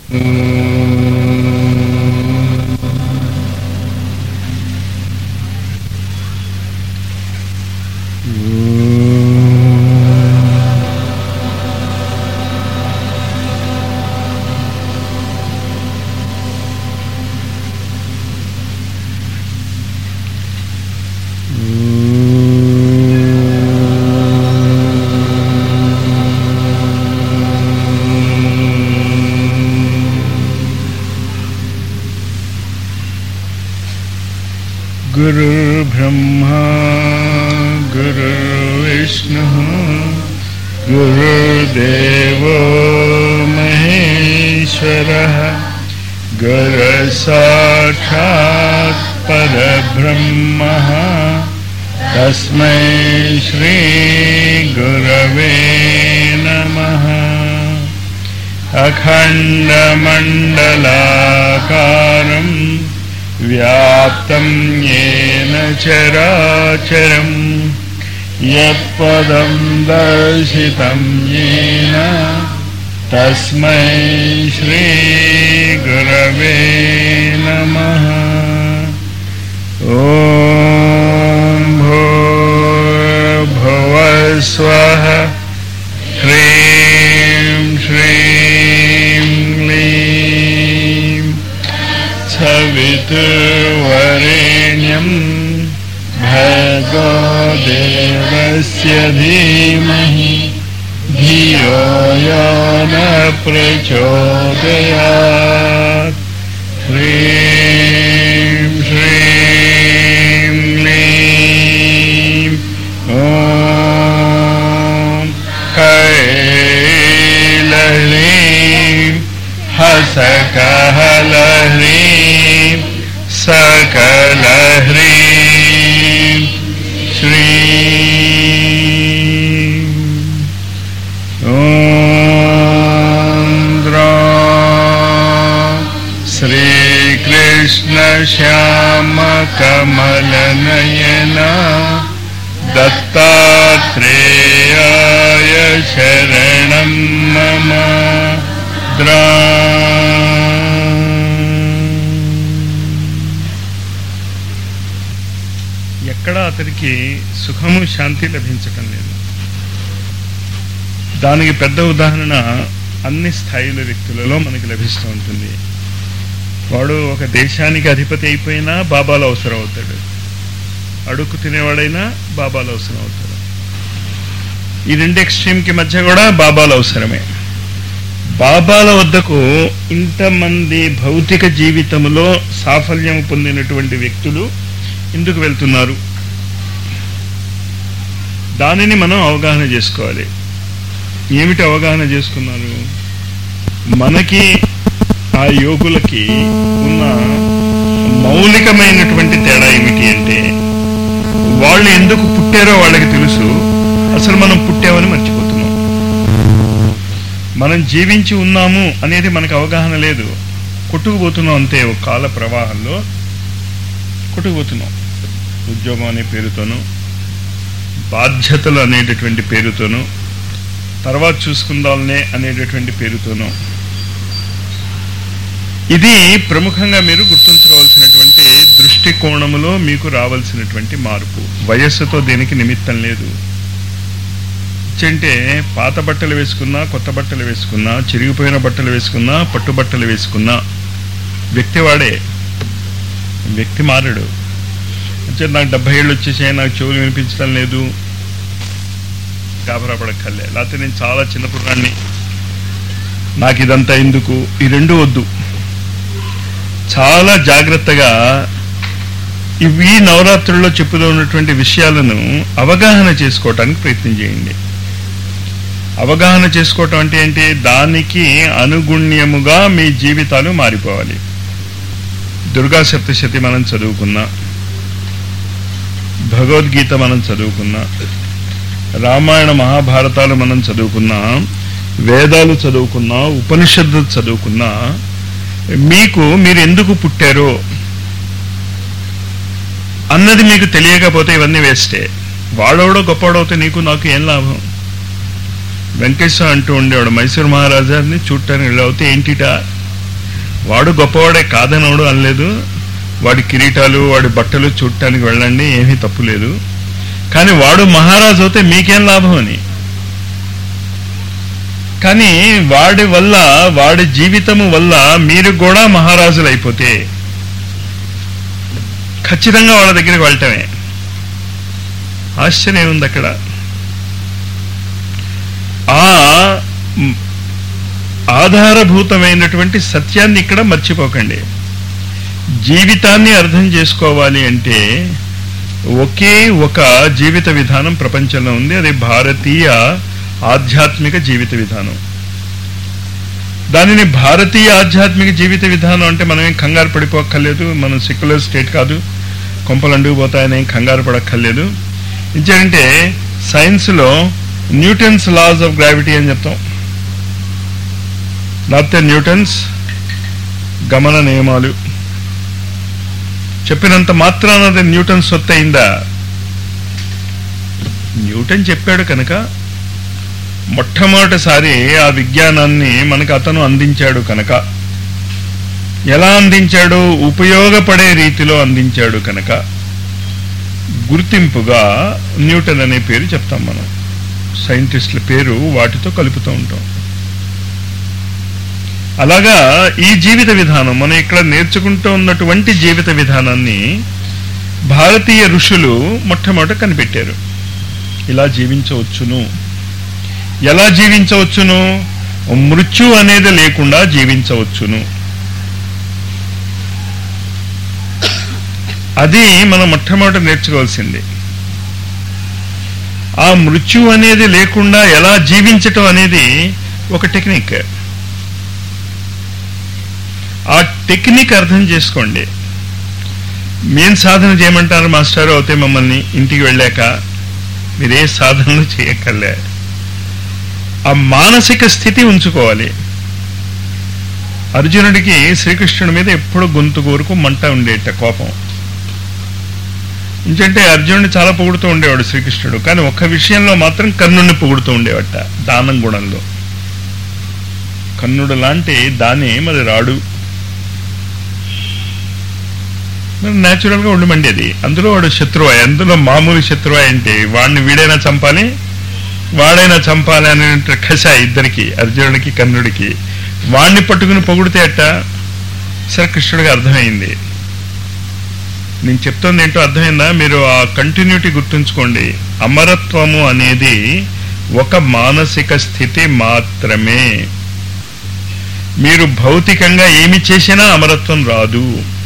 गुरुर्ब्रह्मा गुरुर्विष्णुः गुरुर्देवो महेश्वरः गुरुसाक्षात् परब्रह्मः तस्मै श्रीगुरवे नमः अखण्डमण्डलाकारम् व्याप्तं येन चराचरम् यत्पदं दर्शितं येन तस्मै श्रीगुरवे नमः ॐ भूर्भुवस्वः ह्रीं श्रीं क्लीं सवितुर्वरेण्यं भर्गो देवस्य धीमहि धियो यो न प्रचोदयात् ह्रीं श्रीं क्लीं ॐ कैलह्रीं हसकहलह्रीं सकलह्रीं श्रीं ॐ श्रीकृष्णश्यामकमलनयना दत्तात्रेयाय शरणं मम द्रा ఎక్కడా అతనికి సుఖము శాంతి లభించటం లేదు దానికి పెద్ద ఉదాహరణ అన్ని స్థాయిల వ్యక్తులలో మనకి లభిస్తూ ఉంటుంది వాడు ఒక దేశానికి అధిపతి అయిపోయినా బాబాలు అవసరం అవుతాడు అడుక్కు తినేవాడైనా బాబాలు అవసరం అవుతాడు ఈ రెండు ఎక్స్ట్రీమ్కి మధ్య కూడా బాబాలు అవసరమే బాబాల వద్దకు ఇంతమంది భౌతిక జీవితంలో సాఫల్యం పొందినటువంటి వ్యక్తులు ఎందుకు వెళ్తున్నారు దానిని మనం అవగాహన చేసుకోవాలి ఏమిటి అవగాహన చేసుకున్నారు మనకి ఆ యోగులకి ఉన్న మౌలికమైనటువంటి తేడా ఏమిటి అంటే వాళ్ళు ఎందుకు పుట్టారో వాళ్ళకి తెలుసు అసలు మనం పుట్టామని మర్చిపోతున్నాం మనం జీవించి ఉన్నాము అనేది మనకు అవగాహన లేదు కొట్టుకుపోతున్నాం అంతే ఒక కాల ప్రవాహంలో కొట్టుకుపోతున్నాం ఉద్యోగం అనే పేరుతోనూ బాధ్యతలు అనేటటువంటి పేరుతోనూ తర్వాత చూసుకుందాంలే అనేటటువంటి పేరుతోనూ ఇది ప్రముఖంగా మీరు గుర్తుంచుకోవాల్సినటువంటి దృష్టికోణములో మీకు రావాల్సినటువంటి మార్పు వయస్సుతో దేనికి నిమిత్తం లేదు అంటే పాత బట్టలు వేసుకున్నా కొత్త బట్టలు వేసుకున్నా చిరిగిపోయిన బట్టలు వేసుకున్నా పట్టు బట్టలు వేసుకున్నా వ్యక్తి వాడే వ్యక్తి మారడు అంటే నాకు డెబ్బై ఏళ్ళు వచ్చేసాయి నాకు చెవులు వినిపించడం లేదు గాబరా పడక్కర్లే లేకపోతే నేను చాలా చిన్న కుర్రాన్ని నాకు ఇదంతా ఎందుకు ఈ రెండు వద్దు చాలా జాగ్రత్తగా ఇవి నవరాత్రుల్లో చెప్పుతూ ఉన్నటువంటి విషయాలను అవగాహన చేసుకోవటానికి ప్రయత్నం చేయండి అవగాహన చేసుకోవటం అంటే ఏంటి దానికి అనుగుణ్యముగా మీ జీవితాలు మారిపోవాలి దుర్గా సప్తశతి మనం చదువుకున్నా భగవద్గీత మనం చదువుకున్నా రామాయణ మహాభారతాలు మనం చదువుకున్నా వేదాలు చదువుకున్నా ఉపనిషత్తులు చదువుకున్నా మీకు మీరు ఎందుకు పుట్టారో అన్నది మీకు తెలియకపోతే ఇవన్నీ వేస్టే వాడవడో గొప్పవాడవుతే నీకు నాకు ఏం లాభం వెంకటేశ్వర అంటూ ఉండేవాడు మైసూర్ మహారాజాని చూడటానికి వెళ్ళవుతే ఏంటిటా వాడు గొప్పవాడే కాదనవడు అనలేదు వాడి కిరీటాలు వాడి బట్టలు చూడటానికి వెళ్ళండి ఏమీ తప్పు లేదు కానీ వాడు మహారాజు అయితే మీకేం లాభం అని కానీ వాడి వల్ల వాడి జీవితము వల్ల మీరు కూడా మహారాజులు అయిపోతే ఖచ్చితంగా వాళ్ళ దగ్గరికి వెళ్ళటమే ఆశ్చర్యం ఉంది అక్కడ ఆ మ్, ఆధారభూతమైనటువంటి సత్యాన్ని ఇక్కడ మర్చిపోకండి జీవితాన్ని అర్థం చేసుకోవాలి అంటే ఒకే ఒక జీవిత విధానం ప్రపంచంలో ఉంది అది భారతీయ ఆధ్యాత్మిక జీవిత విధానం దానిని భారతీయ ఆధ్యాత్మిక జీవిత విధానం అంటే మనం ఏం కంగారు పడిపోక్కర్లేదు మనం సెక్యులర్ స్టేట్ కాదు కొంపలు అండుకుపోతాయని ఏం కంగారు పడక్కర్లేదు ఇంకేంటంటే సైన్స్లో న్యూటన్స్ లాస్ ఆఫ్ గ్రావిటీ అని చెప్తాం లేకపోతే న్యూటన్స్ గమన నియమాలు చెప్పినంత మాత్రాన అది న్యూటన్ సొత్తు అయిందా న్యూటన్ చెప్పాడు కనుక మొట్టమొదటిసారి ఆ విజ్ఞానాన్ని మనకు అతను అందించాడు కనుక ఎలా అందించాడు ఉపయోగపడే రీతిలో అందించాడు కనుక గుర్తింపుగా న్యూటన్ అనే పేరు చెప్తాం మనం సైంటిస్టుల పేరు వాటితో కలుపుతూ ఉంటాం అలాగా ఈ జీవిత విధానం మనం ఇక్కడ నేర్చుకుంటూ ఉన్నటువంటి జీవిత విధానాన్ని భారతీయ ఋషులు మొట్టమొదట కనిపెట్టారు ఇలా జీవించవచ్చును ఎలా జీవించవచ్చును మృత్యు అనేది లేకుండా జీవించవచ్చును అది మనం మొట్టమొదట నేర్చుకోవాల్సింది ఆ మృత్యు అనేది లేకుండా ఎలా జీవించటం అనేది ఒక టెక్నిక్ ఆ టెక్నిక్ అర్థం చేసుకోండి మేం సాధన చేయమంటారు మాస్టర్ అవుతే మమ్మల్ని ఇంటికి వెళ్ళాక మీరే సాధనలు చేయక్కర్లే ఆ మానసిక స్థితి ఉంచుకోవాలి అర్జునుడికి శ్రీకృష్ణుడి మీద ఎప్పుడు గొంతు కోరుకు మంట ఉండేట కోపం ఎందుకంటే అర్జునుడిని చాలా పొగుడుతూ ఉండేవాడు శ్రీకృష్ణుడు కానీ ఒక్క విషయంలో మాత్రం కర్ణుడిని పొగుడుతూ ఉండేవట దానం గుణంలో కర్ణుడు లాంటి దాని మరి రాడు మరి న్యాచురల్ గా ఉండమండేది అందులో వాడు శత్రువాయ్ అందులో మామూలు శత్రువాయ్ అంటే వాడిని వీడైనా చంపాలి వాడైనా చంపాలి అనే కష ఇద్దరికి అర్జునుడికి కర్ణుడికి వాడిని పట్టుకుని పొగిడితే అట్ట సరే కృష్ణుడికి అర్థమైంది నేను చెప్తోంది ఏంటో అర్థమైందా మీరు ఆ కంటిన్యూటీ గుర్తుంచుకోండి అమరత్వము అనేది ఒక మానసిక స్థితి మాత్రమే మీరు భౌతికంగా ఏమి చేసినా అమరత్వం రాదు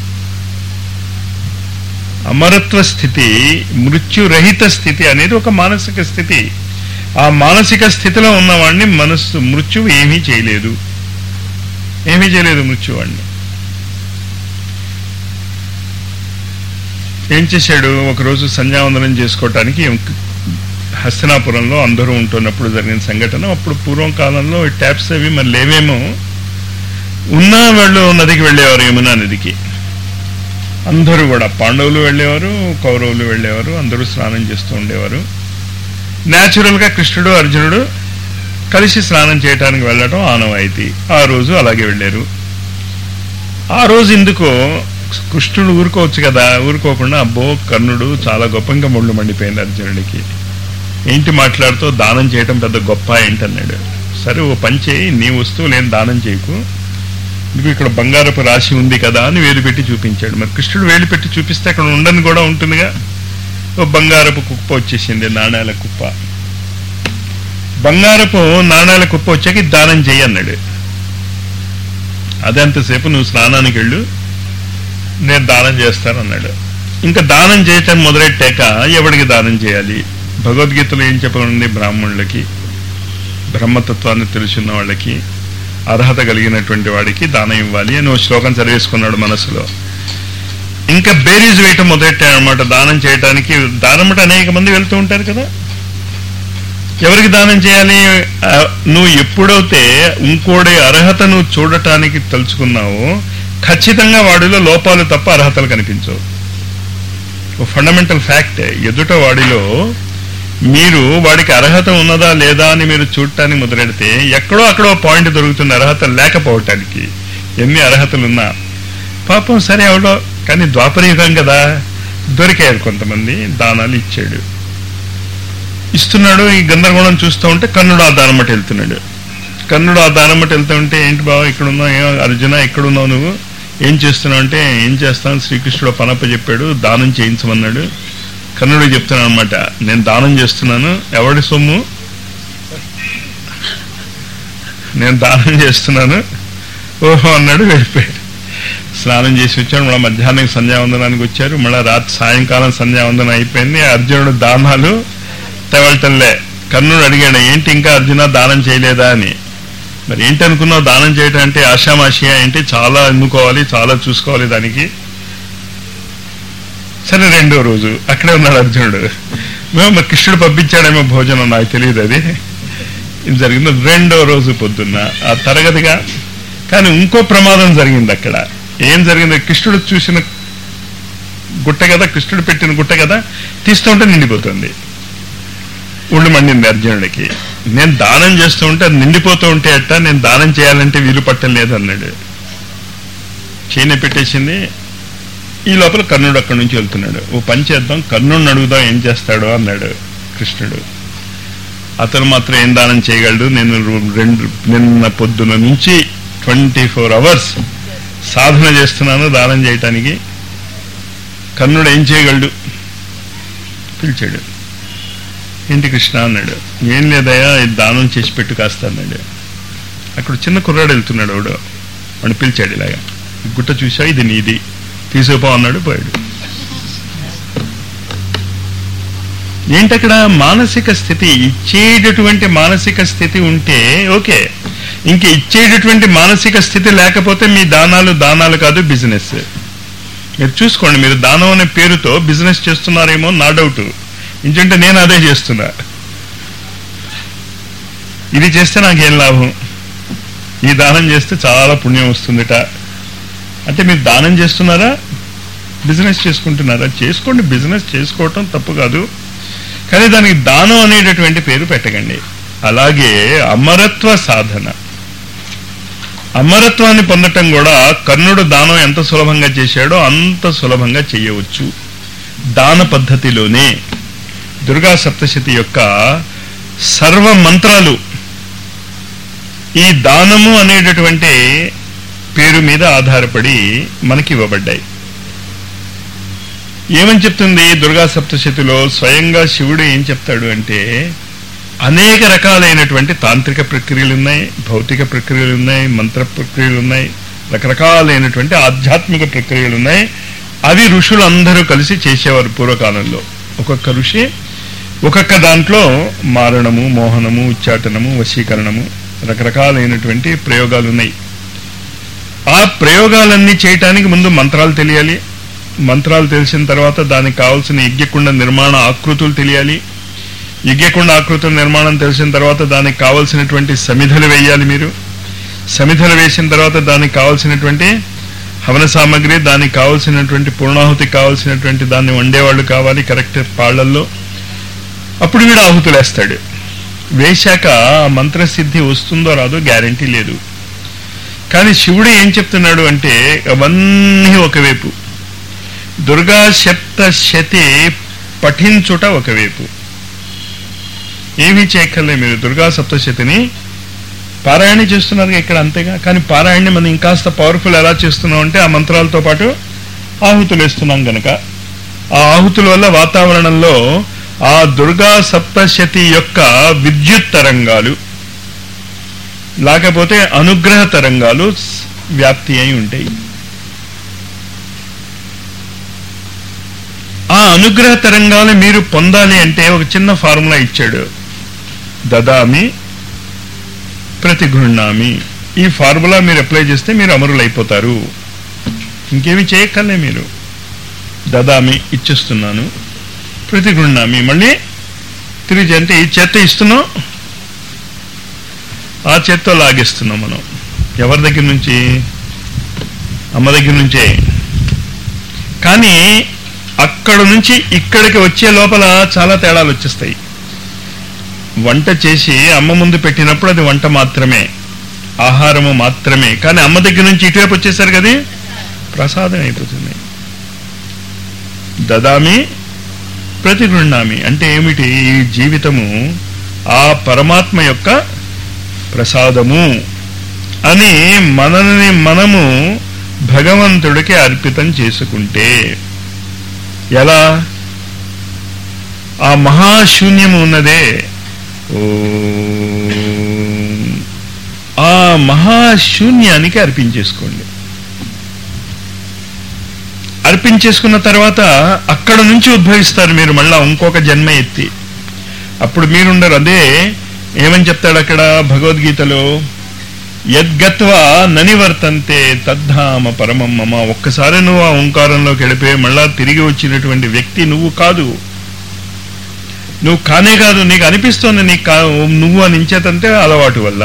అమరత్వ స్థితి మృత్యురహిత స్థితి అనేది ఒక మానసిక స్థితి ఆ మానసిక స్థితిలో ఉన్నవాడిని మనస్సు మృత్యువు ఏమీ చేయలేదు ఏమీ చేయలేదు మృత్యువాడిని ఏం చేశాడు ఒకరోజు సంధ్యావందనం చేసుకోవటానికి హస్తినాపురంలో అందరూ ఉంటున్నప్పుడు జరిగిన సంఘటన అప్పుడు పూర్వం కాలంలో ట్యాప్స్ అవి మరి లేవేమో ఉన్న వాళ్ళు నదికి వెళ్ళేవారు యమునా నదికి అందరూ కూడా పాండవులు వెళ్ళేవారు కౌరవులు వెళ్ళేవారు అందరూ స్నానం చేస్తూ ఉండేవారు న్యాచురల్గా కృష్ణుడు అర్జునుడు కలిసి స్నానం చేయడానికి వెళ్ళటం ఆనవాయితీ ఆ రోజు అలాగే వెళ్ళారు ఆ రోజు ఎందుకో కృష్ణుడు ఊరుకోవచ్చు కదా ఊరుకోకుండా అబ్బో కర్ణుడు చాలా గొప్పగా ముళ్ళు మండిపోయింది అర్జునుడికి ఏంటి మాట్లాడుతూ దానం చేయటం పెద్ద గొప్ప ఏంటన్నాడు సరే ఓ పని చేయి నీ వస్తువు నేను దానం చేయకు నీకు ఇక్కడ బంగారపు రాశి ఉంది కదా అని వేలు పెట్టి చూపించాడు మరి కృష్ణుడు వేలు పెట్టి చూపిస్తే అక్కడ ఉండని కూడా ఉంటుందిగా ఓ బంగారపు కుప్ప వచ్చేసింది నాణ్యాల కుప్ప బంగారపు నాణ్యాల కుప్ప వచ్చాక ఇది దానం చేయి అన్నాడు అదంతసేపు నువ్వు స్నానానికి వెళ్ళు నేను దానం చేస్తాను అన్నాడు ఇంకా దానం చేయటం మొదలెట్టాక ఎవడికి దానం చేయాలి భగవద్గీతలో ఏం చెప్పనుంది బ్రాహ్మణులకి బ్రహ్మతత్వాన్ని తెలుసున్న వాళ్ళకి అర్హత కలిగినటువంటి వాడికి దానం ఇవ్వాలి అని ఓ శ్లోకం చదివేసుకున్నాడు మనసులో ఇంకా బేరీజ్ వేయటం మొదలెట్టాడు అనమాట దానం చేయటానికి దానం అంటే అనేక మంది వెళ్తూ ఉంటారు కదా ఎవరికి దానం చేయాలి ఆ, నువ్వు ఎప్పుడైతే ఇంకోటి అర్హతను చూడటానికి తలుచుకున్నావో ఖచ్చితంగా వాడిలో లోపాలు తప్ప అర్హతలు కనిపించవు ఒక ఫండమెంటల్ ఫ్యాక్ట్ ఎదుట వాడిలో మీరు వాడికి అర్హత ఉన్నదా లేదా అని మీరు చూడటానికి మొదలెడితే ఎక్కడో అక్కడో పాయింట్ దొరుకుతుంది అర్హత లేకపోవటానికి ఎన్ని అర్హతలున్నా పాపం సరే ఎవడో కానీ ద్వాపరయుగం కదా దొరికారు కొంతమంది దానాలు ఇచ్చాడు ఇస్తున్నాడు ఈ గందరగోళం చూస్తూ ఉంటే కన్నుడు ఆ దానమట వెళ్తున్నాడు కన్నుడు ఆ దానమట వెళ్తూ ఉంటే ఏంటి బావ ఇక్కడ ఉన్నావు ఏం అర్జున ఎక్కడ ఉన్నావు నువ్వు ఏం చేస్తున్నావు అంటే ఏం చేస్తాను శ్రీకృష్ణుడు పనప్ప చెప్పాడు దానం చేయించమన్నాడు కన్నుడు చెప్తున్నాను అనమాట నేను దానం చేస్తున్నాను ఎవడి సొమ్ము నేను దానం చేస్తున్నాను ఓహో అన్నాడు వెళ్ళిపోయాడు స్నానం చేసి వచ్చాడు మళ్ళీ మధ్యాహ్నం సంధ్యావందనానికి వచ్చారు మళ్ళీ రాత్రి సాయంకాలం సంధ్యావందనం అయిపోయింది అర్జునుడు దానాలు తెవలటంలే కర్ణుడు అడిగాడు ఏంటి ఇంకా అర్జున దానం చేయలేదా అని మరి ఏంటి అనుకున్నావు దానం చేయటం అంటే ఆషామాషియా ఏంటి చాలా ఎన్నుకోవాలి చాలా చూసుకోవాలి దానికి సరే రెండో రోజు అక్కడే ఉన్నాడు అర్జునుడు మేము మరి కృష్ణుడు పంపించాడేమో భోజనం నాకు తెలియదు అది ఇది జరిగింది రెండో రోజు పొద్దున్న ఆ తరగతిగా కానీ ఇంకో ప్రమాదం జరిగింది అక్కడ ఏం జరిగింది కృష్ణుడు చూసిన గుట్ట కదా కృష్ణుడు పెట్టిన గుట్ట కదా తీస్తూ ఉంటే నిండిపోతుంది ఒళ్ళు మండింది అర్జునుడికి నేను దానం చేస్తూ ఉంటే అది నిండిపోతూ ఉంటే అట్ట నేను దానం చేయాలంటే వీలు పట్టలేదు అన్నాడు చేయని పెట్టేసింది ఈ లోపల కర్ణుడు అక్కడి నుంచి వెళ్తున్నాడు ఓ పని చేద్దాం కర్ణుడిని అడుగుదాం ఏం చేస్తాడో అన్నాడు కృష్ణుడు అతను మాత్రం ఏం దానం చేయగలడు నేను రెండు నిన్న పొద్దున నుంచి ట్వంటీ ఫోర్ అవర్స్ సాధన చేస్తున్నాను దానం చేయటానికి కర్ణుడు ఏం చేయగలడు పిలిచాడు ఏంటి కృష్ణ అన్నాడు ఏం లేదయ్యా ఇది దానం చేసి పెట్టు కాస్త అన్నాడు అక్కడ చిన్న కుర్రాడు వెళ్తున్నాడు వాడు వాడిని పిలిచాడు ఇలాగా "ఈ గుట్ట చూసా ఇది నీది తీసుకుపో అన్నాడు పోయాడు ఏంటక్కడ మానసిక స్థితి ఇచ్చేటటువంటి మానసిక స్థితి ఉంటే ఓకే ఇంక ఇచ్చేటటువంటి మానసిక స్థితి లేకపోతే మీ దానాలు దానాలు కాదు బిజినెస్ మీరు చూసుకోండి మీరు దానం అనే పేరుతో బిజినెస్ చేస్తున్నారేమో నా డౌట్ ఇంకంటే నేను అదే చేస్తున్నా ఇది చేస్తే నాకేం లాభం ఈ దానం చేస్తే చాలా పుణ్యం వస్తుందిట అంటే మీరు దానం చేస్తున్నారా బిజినెస్ చేసుకుంటున్నారా చేసుకోండి బిజినెస్ చేసుకోవటం తప్పు కాదు కానీ దానికి దానం అనేటటువంటి పేరు పెట్టకండి అలాగే అమరత్వ సాధన అమరత్వాన్ని పొందటం కూడా కర్ణుడు దానం ఎంత సులభంగా చేశాడో అంత సులభంగా చేయవచ్చు దాన పద్ధతిలోనే దుర్గా సప్తశతి యొక్క సర్వ మంత్రాలు ఈ దానము అనేటటువంటి పేరు మీద ఆధారపడి మనకి ఇవ్వబడ్డాయి ఏమని చెప్తుంది దుర్గా సప్తశతిలో స్వయంగా శివుడు ఏం చెప్తాడు అంటే అనేక రకాలైనటువంటి తాంత్రిక ప్రక్రియలు ఉన్నాయి భౌతిక ప్రక్రియలు ఉన్నాయి మంత్ర ప్రక్రియలు ఉన్నాయి రకరకాలైనటువంటి ఆధ్యాత్మిక ప్రక్రియలు ఉన్నాయి అవి ఋషులు అందరూ కలిసి చేసేవారు పూర్వకాలంలో ఒక్కొక్క ఋషి ఒక్కొక్క దాంట్లో మారణము మోహనము ఉచ్చాటనము వశీకరణము రకరకాలైనటువంటి ప్రయోగాలు ఉన్నాయి ఆ ప్రయోగాలన్నీ చేయటానికి ముందు మంత్రాలు తెలియాలి మంత్రాలు తెలిసిన తర్వాత దానికి కావాల్సిన యజ్ఞకుండ నిర్మాణ ఆకృతులు తెలియాలి యజ్ఞకుండ ఆకృతుల నిర్మాణం తెలిసిన తర్వాత దానికి కావలసినటువంటి సమిధలు వేయాలి మీరు సమిధలు వేసిన తర్వాత దానికి కావలసినటువంటి హవన సామాగ్రి దానికి కావలసినటువంటి పూర్ణాహుతి కావలసినటువంటి దాన్ని వండేవాళ్ళు కావాలి కరెక్ట్ పాళ్లల్లో అప్పుడు వీడు ఆహుతులు వేస్తాడు వేశాక ఆ మంత్రసిద్ధి వస్తుందో రాదో గ్యారంటీ లేదు కానీ శివుడు ఏం చెప్తున్నాడు అంటే అవన్నీ ఒకవైపు దుర్గా సప్త శతి పఠించుట ఒకవైపు ఏమీ చేయక్కర్లే మీరు దుర్గా సప్తశతిని పారాయణ చేస్తున్నారు ఇక్కడ అంతేగా కానీ పారాయణని మనం ఇంకాస్త పవర్ఫుల్ ఎలా చేస్తున్నాం అంటే ఆ మంత్రాలతో పాటు ఆహుతులు వేస్తున్నాం గనక ఆ ఆహుతుల వల్ల వాతావరణంలో ఆ దుర్గా సప్తశతి యొక్క విద్యుత్ తరంగాలు లేకపోతే అనుగ్రహ తరంగాలు స్- వ్యాప్తి అయి ఉంటాయి ఆ అనుగ్రహ తరంగాలు మీరు పొందాలి అంటే ఒక చిన్న ఫార్ములా ఇచ్చాడు దదామి ప్రతిగృహ్ణామి ఈ ఫార్ములా మీరు అప్లై చేస్తే మీరు అమరులైపోతారు ఇంకేమి చేయక్కర్లే మీరు దదామి ఇచ్చేస్తున్నాను ప్రతిగృహ్ణామి మళ్ళీ తిరిగి అంటే ఈ చేత్త ఇస్తున్నాం ఆ చేత్తో లాగేస్తున్నాం మనం ఎవరి దగ్గర నుంచి అమ్మ దగ్గర నుంచే కానీ అక్కడ నుంచి ఇక్కడికి వచ్చే లోపల చాలా తేడాలు వచ్చేస్తాయి వంట చేసి అమ్మ ముందు పెట్టినప్పుడు అది వంట మాత్రమే ఆహారము మాత్రమే కానీ అమ్మ దగ్గర నుంచి ఇటువైపు వచ్చేసారు కదా ప్రసాదం అయిపోతుంది దదామి ప్రతిగృణామి అంటే ఏమిటి ఈ జీవితము ఆ పరమాత్మ యొక్క ప్రసాదము అని మనల్ని మనము భగవంతుడికి అర్పితం చేసుకుంటే ఎలా ఆ మహాశూన్యము ఉన్నదే ఓం. ఆ మహాశూన్యానికి అర్పించేసుకోండి అర్పించేసుకున్న తర్వాత అక్కడ నుంచి ఉద్భవిస్తారు మీరు మళ్ళా ఇంకొక జన్మ ఎత్తి అప్పుడు మీరుండరు అదే ఏమని చెప్తాడు అక్కడ భగవద్గీతలో యద్గత్వా ననివర్తంతే తద్ధామ పరమం మమ ఒక్కసారి నువ్వు ఆ ఓంకారంలోకి వెళ్ళిపోయి మళ్ళా తిరిగి వచ్చినటువంటి వ్యక్తి నువ్వు కాదు నువ్వు కానే కాదు నీకు అనిపిస్తోంది నీకు కా- నువ్వు అని ఇంచేతంటే అలవాటు వల్ల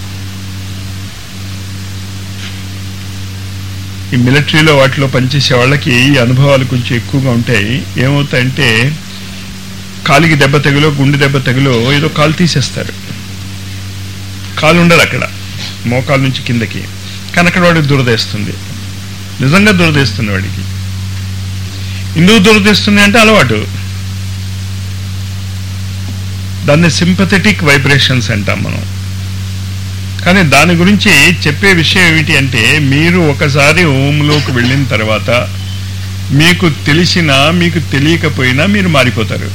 ఈ మిలిటరీలో వాటిలో పనిచేసే వాళ్ళకి ఈ అనుభవాలు కొంచెం ఎక్కువగా ఉంటాయి ఏమవుతాయంటే కాలికి దెబ్బ తగిలో గుండె దెబ్బ తగిలో ఏదో కాలు తీసేస్తారు కాలు ఉండదు అక్కడ మోకాలు నుంచి కిందకి కానీ అక్కడ వాడికి దురదేస్తుంది నిజంగా దురదేస్తుంది వాడికి ఎందుకు దురదేస్తుంది అంటే అలవాటు దాన్ని సింపథెటిక్ వైబ్రేషన్స్ అంటాం మనం కానీ దాని గురించి చెప్పే విషయం ఏమిటి అంటే మీరు ఒకసారి ఓంలోకి వెళ్ళిన తర్వాత మీకు తెలిసినా మీకు తెలియకపోయినా మీరు మారిపోతారు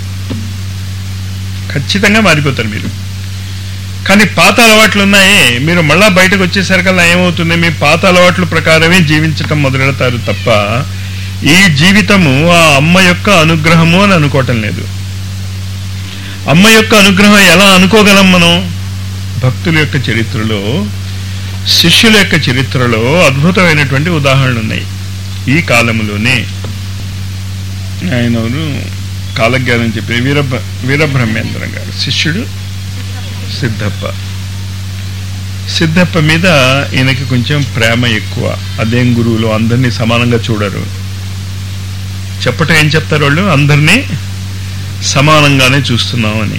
ఖచ్చితంగా మారిపోతారు మీరు కానీ పాత అలవాట్లు ఉన్నాయే మీరు మళ్ళా బయటకు వచ్చేసరికల్లా ఏమవుతుంది మీ పాత అలవాట్ల ప్రకారమే జీవించటం మొదలెడతారు తప్ప ఈ జీవితము ఆ అమ్మ యొక్క అనుగ్రహము అని అనుకోవటం లేదు అమ్మ యొక్క అనుగ్రహం ఎలా అనుకోగలం మనం భక్తుల యొక్క చరిత్రలో శిష్యుల యొక్క చరిత్రలో అద్భుతమైనటువంటి ఉదాహరణలు ఉన్నాయి ఈ కాలంలోనే ఆయన ఎవరు? కాలజ్ఞానం చెప్పి వీరభ వీరబ్రహ్మేంద్రం గారు శిష్యుడు సిద్ధప్ప సిద్ధప్ప మీద ఈయనకి కొంచెం ప్రేమ ఎక్కువ అదేం గురువులు అందరినీ సమానంగా చూడరు చెప్పటం ఏం చెప్తారు వాళ్ళు అందరినీ సమానంగానే చూస్తున్నాం అని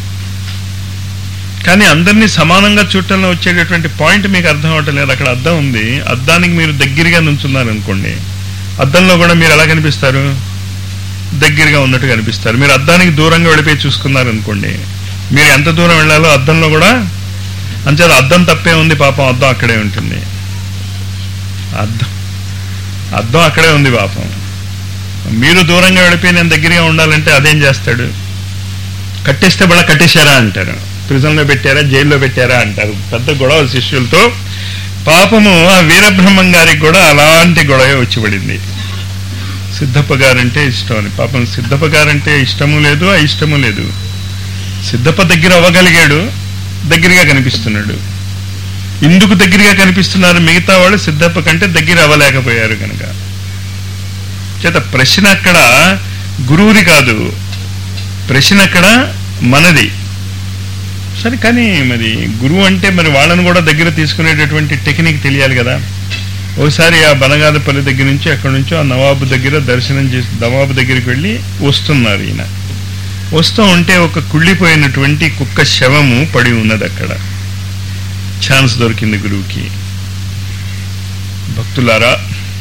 కానీ అందరినీ సమానంగా చూడటంలో వచ్చేటటువంటి పాయింట్ మీకు అర్థం అవటం లేదు అక్కడ అద్దం ఉంది అద్దానికి మీరు దగ్గరగా నుంచున్నారు అనుకోండి అద్దంలో కూడా మీరు ఎలా కనిపిస్తారు దగ్గరగా ఉన్నట్టు కనిపిస్తారు మీరు అద్దానికి దూరంగా వెళ్ళిపోయి చూసుకున్నారు అనుకోండి మీరు ఎంత దూరం వెళ్ళాలో అద్దంలో కూడా అంచేది అద్దం తప్పే ఉంది పాపం అద్దం అక్కడే ఉంటుంది అద్దం అద్దం అక్కడే ఉంది పాపం మీరు దూరంగా వెళ్ళిపోయి నేను దగ్గరగా ఉండాలంటే అదేం చేస్తాడు కట్టేస్తే బళ్ళ కట్టేశారా అంటారు ప్రిజన్లో పెట్టారా జైల్లో పెట్టారా అంటారు పెద్ద గొడవ శిష్యులతో పాపము ఆ వీరబ్రహ్మం గారికి కూడా అలాంటి గొడవ వచ్చి పడింది సిద్ధప్ప గారంటే ఇష్టం అని పాపం సిద్ధప్ప గారంటే ఇష్టము లేదు అయిష్టము లేదు సిద్ధప్ప దగ్గర అవ్వగలిగాడు దగ్గరగా కనిపిస్తున్నాడు ఇందుకు దగ్గరగా కనిపిస్తున్నారు మిగతా వాళ్ళు సిద్ధప్ప కంటే దగ్గర అవ్వలేకపోయారు కనుక చేత ప్రశ్న అక్కడ గురువుది కాదు ప్రశ్న అక్కడ మనది సరే కానీ మరి గురువు అంటే మరి వాళ్ళని కూడా దగ్గర తీసుకునేటటువంటి టెక్నిక్ తెలియాలి కదా ఒకసారి ఆ బనగాదపల్లి దగ్గర నుంచి అక్కడి నుంచో ఆ నవాబు దగ్గర దర్శనం చేసి నవాబు దగ్గరికి వెళ్ళి వస్తున్నారు ఈయన వస్తూ ఉంటే ఒక కుళ్ళిపోయినటువంటి కుక్క శవము పడి ఉన్నది అక్కడ ఛాన్స్ దొరికింది గురువుకి భక్తులారా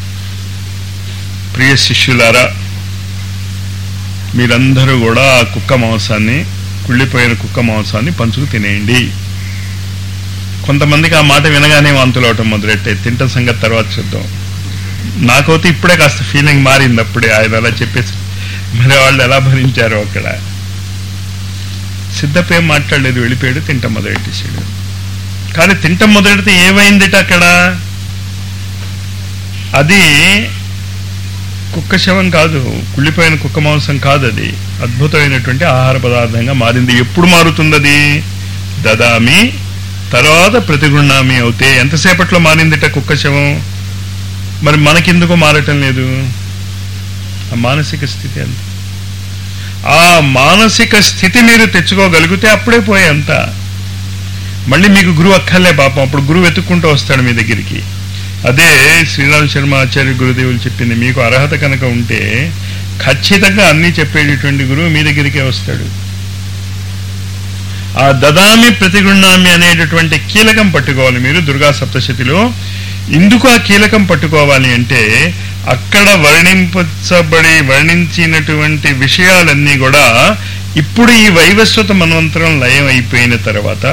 ప్రియ శిష్యులారా మీరందరూ కూడా ఆ కుక్క మాంసాన్ని కుళ్ళిపోయిన కుక్క మాంసాన్ని పంచుకు తినేయండి కొంతమందికి ఆ మాట వినగానే వాంతులు అవటం మొదలెట్టే తింట సంగతి తర్వాత చూద్దాం నాకైతే ఇప్పుడే కాస్త ఫీలింగ్ మారింది అప్పుడే ఆయన అలా చెప్పేసి మరి వాళ్ళు ఎలా భరించారో అక్కడ సిద్ధప్ప ఏం మాట్లాడలేదు వెళ్ళిపోయాడు తింటం మొదలెట్టేసాడు కానీ తింటం మొదలెడితే ఏమైందిట అక్కడ అది కుక్క శవం కాదు కుళ్ళిపోయిన కుక్క మాంసం కాదు అది అద్భుతమైనటువంటి ఆహార పదార్థంగా మారింది ఎప్పుడు మారుతుంది అది దదామి తర్వాత ప్రతిగుణామి అవుతే ఎంతసేపట్లో మారిందిట కుక్క శవం మరి మనకెందుకు మారటం లేదు ఆ మానసిక స్థితి అంత ఆ మానసిక స్థితి మీరు తెచ్చుకోగలిగితే అప్పుడే పోయే అంత మళ్ళీ మీకు గురువు అక్కర్లే పాపం అప్పుడు గురువు వెతుక్కుంటూ వస్తాడు మీ దగ్గరికి అదే శ్రీరామ్ శర్మ ఆచార్య గురుదేవులు చెప్పింది మీకు అర్హత కనుక ఉంటే ఖచ్చితంగా అన్నీ చెప్పేటటువంటి గురువు మీ దగ్గరికే వస్తాడు ఆ దదామి ప్రతిగృణామి అనేటటువంటి కీలకం పట్టుకోవాలి మీరు దుర్గా సప్తశతిలో ఇందుకు ఆ కీలకం పట్టుకోవాలి అంటే అక్కడ వర్ణింపబడి వర్ణించినటువంటి విషయాలన్నీ కూడా ఇప్పుడు ఈ వైవస్వత మన్వంతరం లయం అయిపోయిన తర్వాత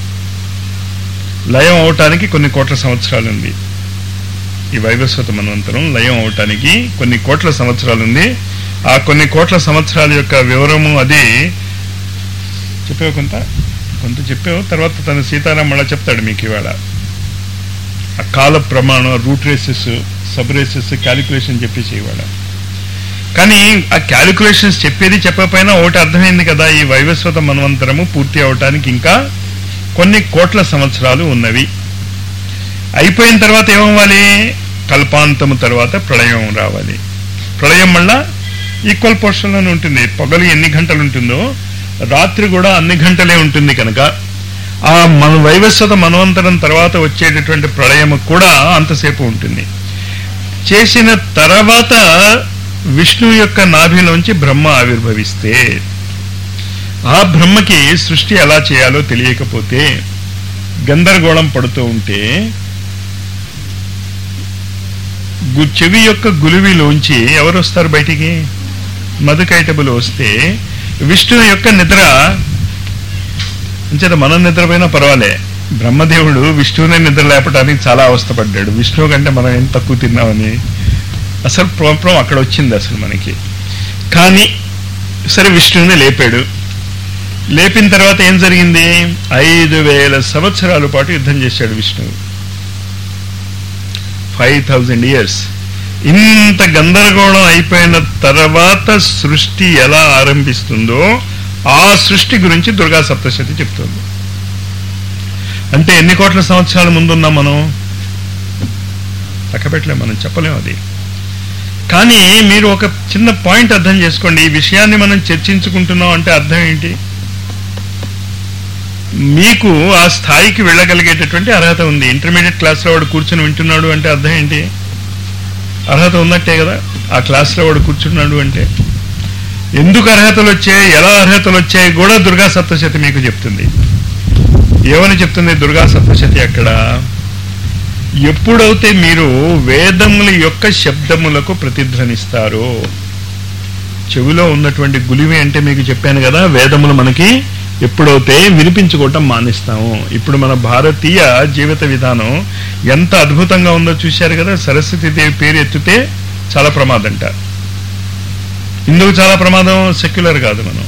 లయం అవటానికి కొన్ని కోట్ల సంవత్సరాలు ఉంది ఈ వైవస్వత మన్వంతరం లయం అవటానికి కొన్ని కోట్ల సంవత్సరాలు ఉంది ఆ కొన్ని కోట్ల సంవత్సరాల యొక్క వివరము అది చెప్పావు కొంత కొంత చెప్పావు తర్వాత తన సీతారాం మళ్ళా చెప్తాడు మీకు ఇవాళ ఆ కాల ప్రమాణం root races sub races calculation చెప్పేసి ఇవాళ కానీ ఆ క్యాలిక్యులేషన్స్ చెప్పేది చెప్పకపోయినా ఒకటి అర్థమైంది కదా ఈ వైవస్వత మన్వంతరము పూర్తి అవటానికి ఇంకా కొన్ని కోట్ల సంవత్సరాలు ఉన్నవి అయిపోయిన తర్వాత ఏమవ్వాలి కల్పాంతము తర్వాత ప్రళయం రావాలి ప్రళయం మళ్ళా ఈక్వల్ పోర్షన్లోనే ఉంటుంది పగలు ఎన్ని గంటలు ఉంటుందో రాత్రి కూడా అన్ని గంటలే ఉంటుంది కనుక ఆ మన వైవస్వత మనవంతరం తర్వాత వచ్చేటటువంటి ప్రళయం కూడా అంతసేపు ఉంటుంది చేసిన తర్వాత విష్ణు యొక్క నాభిలోంచి బ్రహ్మ ఆవిర్భవిస్తే ఆ బ్రహ్మకి సృష్టి ఎలా చేయాలో తెలియకపోతే గందరగోళం పడుతూ ఉంటే గు- చెవి యొక్క గులివిలోంచి ఎవరు వస్తారు బయటికి మధుకైటబులు వస్తే విష్ణువు యొక్క నిద్ర అంచేత మనం నిద్రపోయినా పర్వాలే బ్రహ్మదేవుడు విష్ణువునే నిద్ర లేపడానికి చాలా అవస్థపడ్డాడు విష్ణువు కంటే మనం ఏం తక్కువ తిన్నామని అసలు ప్రాబ్లం అక్కడ వచ్చింది అసలు మనకి కానీ సరే విష్ణువుని లేపాడు లేపిన తర్వాత ఏం జరిగింది ఐదు వేల సంవత్సరాల పాటు యుద్ధం చేశాడు విష్ణువు ఫైవ్ థౌజండ్ ఇయర్స్ ఇంత గందరగోళం అయిపోయిన తర్వాత సృష్టి ఎలా ఆరంభిస్తుందో ఆ సృష్టి గురించి దుర్గా సప్తశతి చెప్తుంది అంటే ఎన్ని కోట్ల సంవత్సరాల ముందున్నాం మనం లెక్కపెట్టలేం మనం చెప్పలేం అది కానీ మీరు ఒక చిన్న పాయింట్ అర్థం చేసుకోండి ఈ విషయాన్ని మనం చర్చించుకుంటున్నాం అంటే అర్థం ఏంటి మీకు ఆ స్థాయికి వెళ్ళగలిగేటటువంటి అర్హత ఉంది ఇంటర్మీడియట్ క్లాస్లో వాడు కూర్చొని వింటున్నాడు అంటే అర్థం ఏంటి అర్హత ఉన్నట్టే కదా ఆ క్లాస్లో వాడు కూర్చున్నాడు అంటే ఎందుకు అర్హతలు వచ్చాయి ఎలా అర్హతలు వచ్చాయి కూడా దుర్గా సప్తశతి మీకు చెప్తుంది ఏమని చెప్తుంది దుర్గా సప్తశతి అక్కడ ఎప్పుడైతే మీరు వేదముల యొక్క శబ్దములకు ప్రతిధ్వనిస్తారో చెవిలో ఉన్నటువంటి గులివి అంటే మీకు చెప్పాను కదా వేదములు మనకి ఎప్పుడైతే వినిపించుకోవటం మానేస్తాము ఇప్పుడు మన భారతీయ జీవిత విధానం ఎంత అద్భుతంగా ఉందో చూశారు కదా సరస్వతి దేవి పేరు ఎత్తితే చాలా ప్రమాదంట ఇందుకు చాలా ప్రమాదం సెక్యులర్ కాదు మనం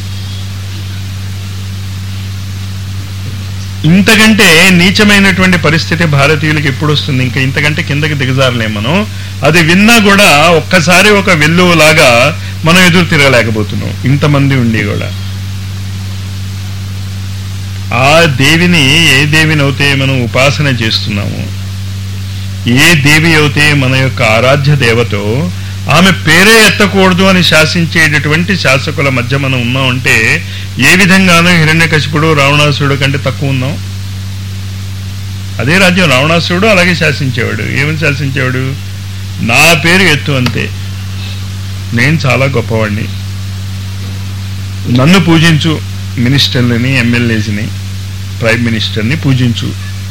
ఇంతకంటే నీచమైనటువంటి పరిస్థితి భారతీయులకి ఎప్పుడు వస్తుంది ఇంకా ఇంతకంటే కిందకి దిగజారలేం మనం అది విన్నా కూడా ఒక్కసారి ఒక వెల్లువలాగా మనం ఎదురు తిరగలేకపోతున్నాం ఇంతమంది ఉండి కూడా ఆ దేవిని ఏ దేవిని అయితే మనం ఉపాసన చేస్తున్నాము ఏ దేవి అయితే మన యొక్క ఆరాధ్య దేవతో ఆమె పేరే ఎత్తకూడదు అని శాసించేటటువంటి శాసకుల మధ్య మనం ఉన్నామంటే ఏ విధంగానూ హిరణ్యకశిపుడు రావణాసురుడు కంటే తక్కువ ఉన్నాం అదే రాజ్యం రావణాసురుడు అలాగే శాసించేవాడు ఏమని శాసించేవాడు నా పేరు ఎత్తు అంతే నేను చాలా గొప్పవాడిని నన్ను పూజించు మినిస్టర్లని ఎమ్మెల్యేస్ని ప్రైమ్ మినిస్టర్ని పూజించు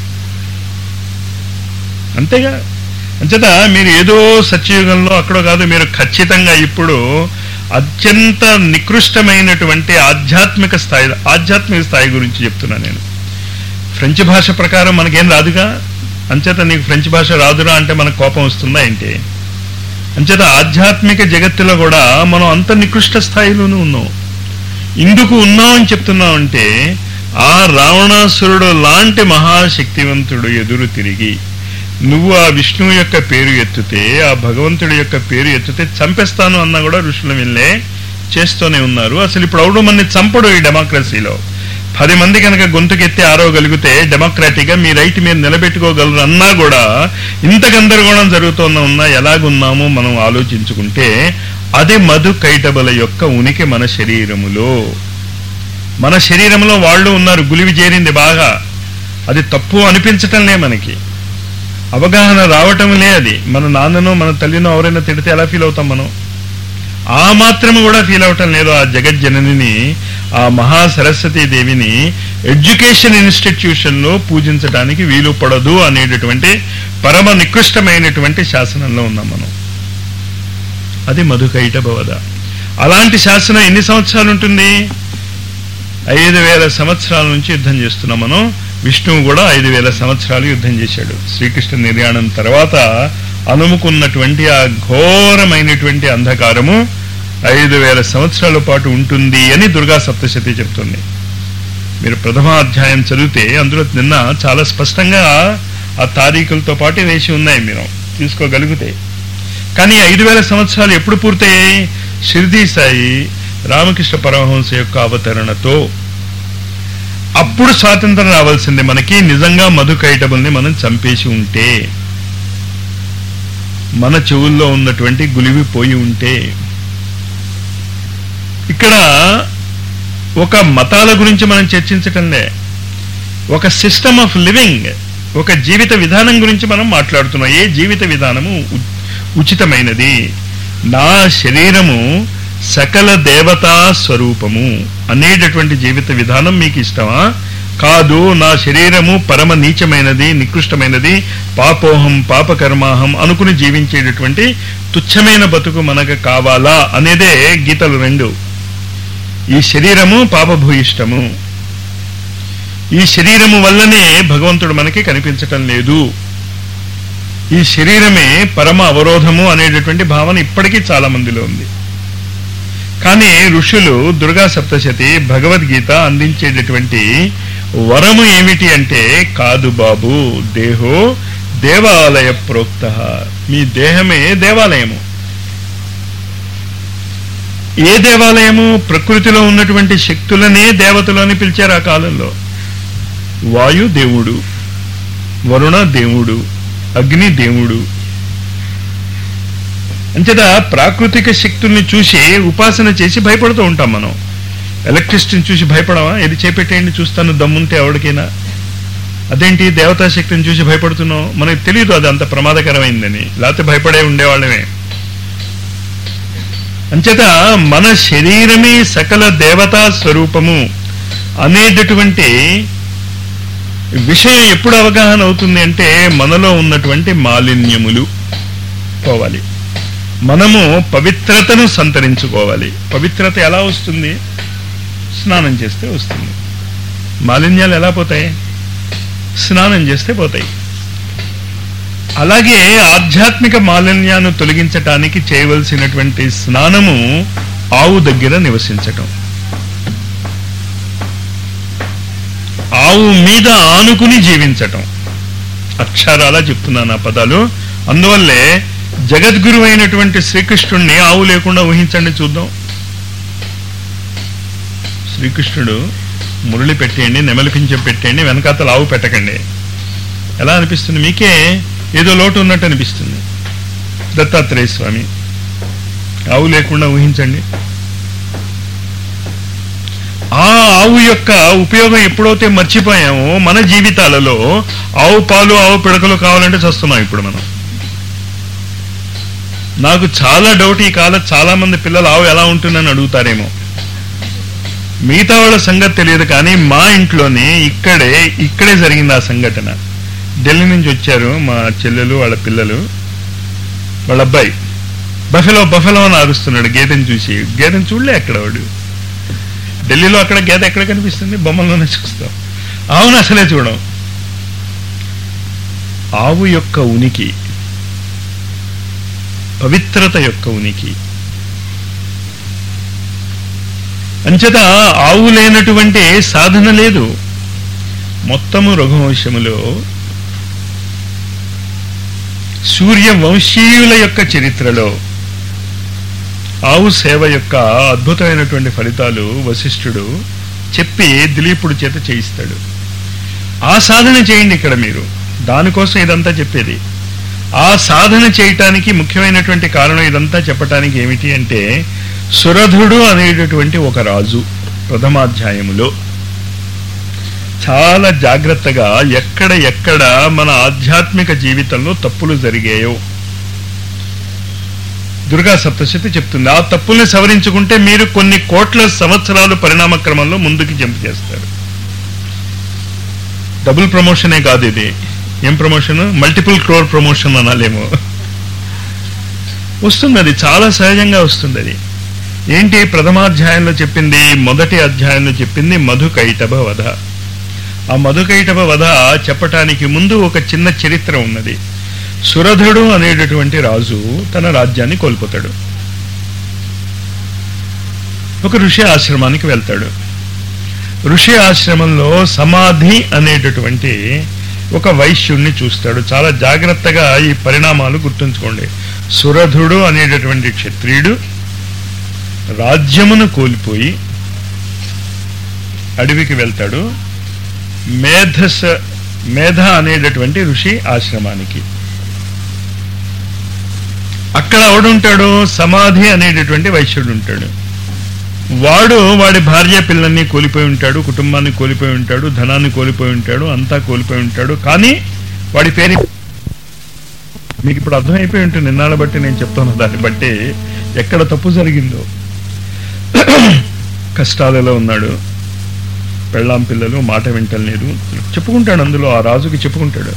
అంతేగా అంచేత మీరు ఏదో సత్యయుగంలో అక్కడో కాదు మీరు ఖచ్చితంగా ఇప్పుడు అత్యంత నికృష్టమైనటువంటి ఆధ్యాత్మిక స్థాయి ఆధ్యాత్మిక స్థాయి గురించి చెప్తున్నా నేను ఫ్రెంచ్ భాష ప్రకారం మనకేం రాదుగా అంచేత నీకు ఫ్రెంచ్ భాష రాదురా అంటే మనకు కోపం వస్తుందా ఏంటి అంచేత ఆధ్యాత్మిక జగత్తులో కూడా మనం అంత నికృష్ట స్థాయిలోనూ ఉన్నాం ఇందుకు ఉన్నాం అని చెప్తున్నాం అంటే ఆ రావణాసురుడు లాంటి మహాశక్తివంతుడు ఎదురు తిరిగి నువ్వు ఆ విష్ణువు యొక్క పేరు ఎత్తితే ఆ భగవంతుడి యొక్క పేరు ఎత్తితే చంపేస్తాను అన్నా కూడా ఋషుల వెళ్ళే చేస్తూనే ఉన్నారు అసలు ఇప్పుడు అవుడు మనని చంపడు ఈ డెమోక్రసీలో పది మంది కనుక గొంతుకెత్తి ఆరవగలిగితే డెమోక్రాటిక్గా మీ రైట్ మీరు నిలబెట్టుకోగలరు అన్నా కూడా ఇంత గందరగోళం జరుగుతున్న ఉన్నా ఎలాగున్నామో మనం ఆలోచించుకుంటే అది మధు కైటబల యొక్క ఉనికి మన శరీరములో మన శరీరంలో వాళ్ళు ఉన్నారు గులివి చేరింది బాగా అది తప్పు అనిపించటంలే మనకి అవగాహన రావటంలే అది మన నాన్ననో మన తల్లినో ఎవరైనా తిడితే ఎలా ఫీల్ అవుతాం మనం ఆ మాత్రం కూడా ఫీల్ అవటం లేదు ఆ జగజ్జననిని ఆ మహా సరస్వతీ దేవిని ఎడ్యుకేషన్ ఇన్స్టిట్యూషన్లో పూజించడానికి వీలు పడదు అనేటటువంటి పరమ నికృష్టమైనటువంటి శాసనంలో ఉన్నాం మనం అది మధుకైట భవద అలాంటి శాసనం ఎన్ని సంవత్సరాలు ఉంటుంది ఐదు వేల సంవత్సరాల నుంచి యుద్ధం చేస్తున్నాం మనం విష్ణువు కూడా ఐదు వేల సంవత్సరాలు యుద్ధం చేశాడు శ్రీకృష్ణ నిర్యాణం తర్వాత అనుముకున్నటువంటి ఆ ఘోరమైనటువంటి అంధకారము ఐదు వేల సంవత్సరాల పాటు ఉంటుంది అని దుర్గా సప్తశతి చెప్తుంది మీరు ప్రథమ అధ్యాయం చదివితే అందులో నిన్న చాలా స్పష్టంగా ఆ తారీఖులతో పాటు వేసి ఉన్నాయి మీరు తీసుకోగలిగితే కానీ ఐదు వేల సంవత్సరాలు ఎప్పుడు పూర్తయ్యాయి షిర్దీ సాయి రామకృష్ణ పరమహంస యొక్క అవతరణతో అప్పుడు స్వాతంత్రం రావాల్సిందే మనకి నిజంగా మధుకైటబుల్ని మనం చంపేసి ఉంటే మన చెవుల్లో ఉన్నటువంటి గులివి పోయి ఉంటే ఇక్కడ ఒక మతాల గురించి మనం చర్చించటంలే ఒక సిస్టమ్ ఆఫ్ లివింగ్ ఒక జీవిత విధానం గురించి మనం మాట్లాడుతున్నాం ఏ జీవిత విధానము ఉ- ఉచితమైనది నా శరీరము సకల దేవతా స్వరూపము అనేటటువంటి జీవిత విధానం మీకు ఇష్టమా కాదు నా శరీరము పరమ నీచమైనది నికృష్టమైనది పాపోహం పాపకర్మాహం అనుకుని జీవించేటటువంటి తుచ్చమైన బతుకు మనకు కావాలా అనేదే గీతలు రెండు ఈ శరీరము పాపభూయిష్టము ఈ శరీరము వల్లనే భగవంతుడు మనకి కనిపించటం లేదు ఈ శరీరమే పరమ అవరోధము అనేటటువంటి భావన ఇప్పటికీ చాలా మందిలో ఉంది కానీ ఋషులు దుర్గా సప్తశతి భగవద్గీత అందించేటటువంటి వరము ఏమిటి అంటే కాదు బాబు దేహో దేవాలయ ప్రోక్త మీ దేహమే దేవాలయము ఏ దేవాలయము ప్రకృతిలో ఉన్నటువంటి శక్తులనే దేవతలు అని పిలిచారు ఆ కాలంలో వాయు దేవుడు వరుణ దేవుడు అగ్ని దేవుడు అంచేత ప్రాకృతిక శక్తుల్ని చూసి ఉపాసన చేసి భయపడుతూ ఉంటాం మనం ఎలక్ట్రిసిటీని చూసి భయపడమా ఇది చేపెట్టేయండి చూస్తాను దమ్ముంటే ఎవరికైనా అదేంటి దేవతా శక్తిని చూసి భయపడుతున్నావు మనకి తెలియదు అది అంత ప్రమాదకరమైందని లేకపోతే భయపడే ఉండేవాళ్ళమే అంచేత మన శరీరమే సకల దేవతా స్వరూపము అనేటటువంటి విషయం ఎప్పుడు అవగాహన అవుతుంది అంటే మనలో ఉన్నటువంటి మాలిన్యములు పోవాలి మనము పవిత్రతను సంతరించుకోవాలి పవిత్రత ఎలా వస్తుంది స్నానం చేస్తే వస్తుంది మాలిన్యాలు ఎలా పోతాయి స్నానం చేస్తే పోతాయి అలాగే ఆధ్యాత్మిక మాలిన్యాన్ని తొలగించటానికి చేయవలసినటువంటి స్నానము ఆవు దగ్గర నివసించటం ఆవు మీద ఆనుకుని జీవించటం అక్షరాల చెప్తున్నాను ఆ పదాలు అందువల్లే జగద్గురు అయినటువంటి శ్రీకృష్ణుణ్ణి ఆవు లేకుండా ఊహించండి చూద్దాం శ్రీకృష్ణుడు మురళి పెట్టేయండి నెమలి పింఛం పెట్టేయండి వెనకాతల ఆవు పెట్టకండి ఎలా అనిపిస్తుంది మీకే ఏదో లోటు ఉన్నట్టు అనిపిస్తుంది దత్తాత్రేయ స్వామి ఆవు లేకుండా ఊహించండి ఆ ఆవు యొక్క ఉపయోగం ఎప్పుడైతే మర్చిపోయామో మన జీవితాలలో ఆవు పాలు ఆవు పిడకలు కావాలంటే చస్తున్నాం ఇప్పుడు మనం నాకు చాలా డౌట్ ఈ కాలం చాలా మంది పిల్లలు ఆవు ఎలా ఉంటుందని అడుగుతారేమో మిగతా వాళ్ళ సంగతి తెలియదు కానీ మా ఇంట్లోనే ఇక్కడే ఇక్కడే జరిగింది ఆ సంఘటన ఢిల్లీ నుంచి వచ్చారు మా చెల్లెలు వాళ్ళ పిల్లలు వాళ్ళ అబ్బాయి బఫెలో బఫెలో అని అరుస్తున్నాడు గేదెని చూసి గేదెని చూడలే అక్కడ వాడు ఢిల్లీలో అక్కడ గేదె ఎక్కడ కనిపిస్తుంది బొమ్మల్లోనే చూస్తాం ఆవును అసలే చూడం ఆవు యొక్క ఉనికి పవిత్రత యొక్క ఉనికి అంచేత ఆవు లేనటువంటి సాధన లేదు మొత్తము రఘువంశములో సూర్య వంశీయుల యొక్క చరిత్రలో ఆవు సేవ యొక్క అద్భుతమైనటువంటి ఫలితాలు వశిష్ఠుడు చెప్పి దిలీపుడు చేత చేయిస్తాడు ఆ సాధన చేయండి ఇక్కడ మీరు దానికోసం ఇదంతా చెప్పేది ఆ సాధన చేయటానికి ముఖ్యమైనటువంటి కారణం ఇదంతా చెప్పటానికి ఏమిటి అంటే సురధుడు అనేటటువంటి ఒక రాజు ప్రథమాధ్యాయములో చాలా జాగ్రత్తగా ఎక్కడ ఎక్కడ మన ఆధ్యాత్మిక జీవితంలో తప్పులు జరిగాయో దుర్గా సప్తశతి చెప్తుంది ఆ తప్పుల్ని సవరించుకుంటే మీరు కొన్ని కోట్ల సంవత్సరాలు పరిణామ క్రమంలో ముందుకు జంప్ చేస్తారు డబుల్ ప్రమోషనే కాదు ఇది ఏం ప్రమోషన్ మల్టిపుల్ క్రోర్ ప్రమోషన్ అనాలేమో వస్తుంది అది చాలా సహజంగా వస్తుంది అది ఏంటి ప్రథమాధ్యాయంలో చెప్పింది మొదటి అధ్యాయంలో చెప్పింది మధుకైటభ వధ ఆ మధుకైటభ వధ చెప్పటానికి ముందు ఒక చిన్న చరిత్ర ఉన్నది సురధుడు అనేటటువంటి రాజు తన రాజ్యాన్ని కోల్పోతాడు ఒక ఋషి ఆశ్రమానికి వెళ్తాడు ఋషి ఆశ్రమంలో సమాధి అనేటటువంటి ఒక వైశ్యుణ్ణి చూస్తాడు చాలా జాగ్రత్తగా ఈ పరిణామాలు గుర్తుంచుకోండి సురధుడు అనేటటువంటి క్షత్రియుడు రాజ్యమును కోల్పోయి అడవికి వెళ్తాడు మేధస్ మేధ అనేటటువంటి ఋషి ఆశ్రమానికి అక్కడ ఎవడుంటాడు సమాధి అనేటటువంటి వైశ్యుడు ఉంటాడు వాడు వాడి భార్య పిల్లల్ని కోల్పోయి ఉంటాడు కుటుంబాన్ని కోల్పోయి ఉంటాడు ధనాన్ని కోల్పోయి ఉంటాడు అంతా కోల్పోయి ఉంటాడు కానీ వాడి పేరు మీకు ఇప్పుడు అర్థమైపోయి ఉంటుంది నిన్నాళ్ళ బట్టి నేను చెప్తాను దాన్ని బట్టి ఎక్కడ తప్పు జరిగిందో కష్టాలలో ఉన్నాడు పెళ్ళాం పిల్లలు మాట వింటలేదు చెప్పుకుంటాడు అందులో ఆ రాజుకి చెప్పుకుంటాడు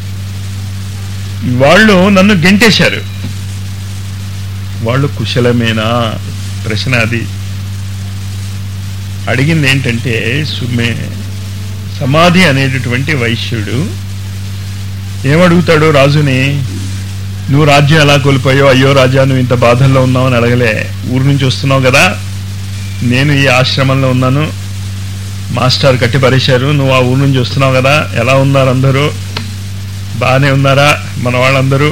వాళ్ళు నన్ను గెంటేశారు వాళ్ళు కుశలమేనా ప్రశ్న అది అడిగింది ఏంటంటే సుమే సమాధి అనేటటువంటి వైశ్యుడు ఏమడుగుతాడు రాజుని నువ్వు రాజ్యం ఎలా కోల్పోయో అయ్యో రాజా నువ్వు ఇంత బాధల్లో ఉన్నావు అని అడగలే ఊరు నుంచి వస్తున్నావు కదా నేను ఈ ఆశ్రమంలో ఉన్నాను మాస్టర్ కట్టి పరేశారు నువ్వు ఆ ఊరు నుంచి వస్తున్నావు కదా ఎలా ఉన్నారు అందరూ బాగానే ఉన్నారా మన వాళ్ళందరూ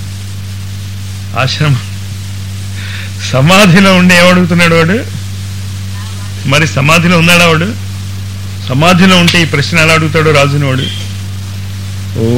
ఆశ్రమం సమాధిలో ఉండి ఏమడుగుతున్నాడు వాడు మరి సమాధిలో ఉన్నాడా వాడు సమాధిలో ఉంటే ఈ ప్రశ్న ఎలా అడుగుతాడు రాజుని వాడు ఓ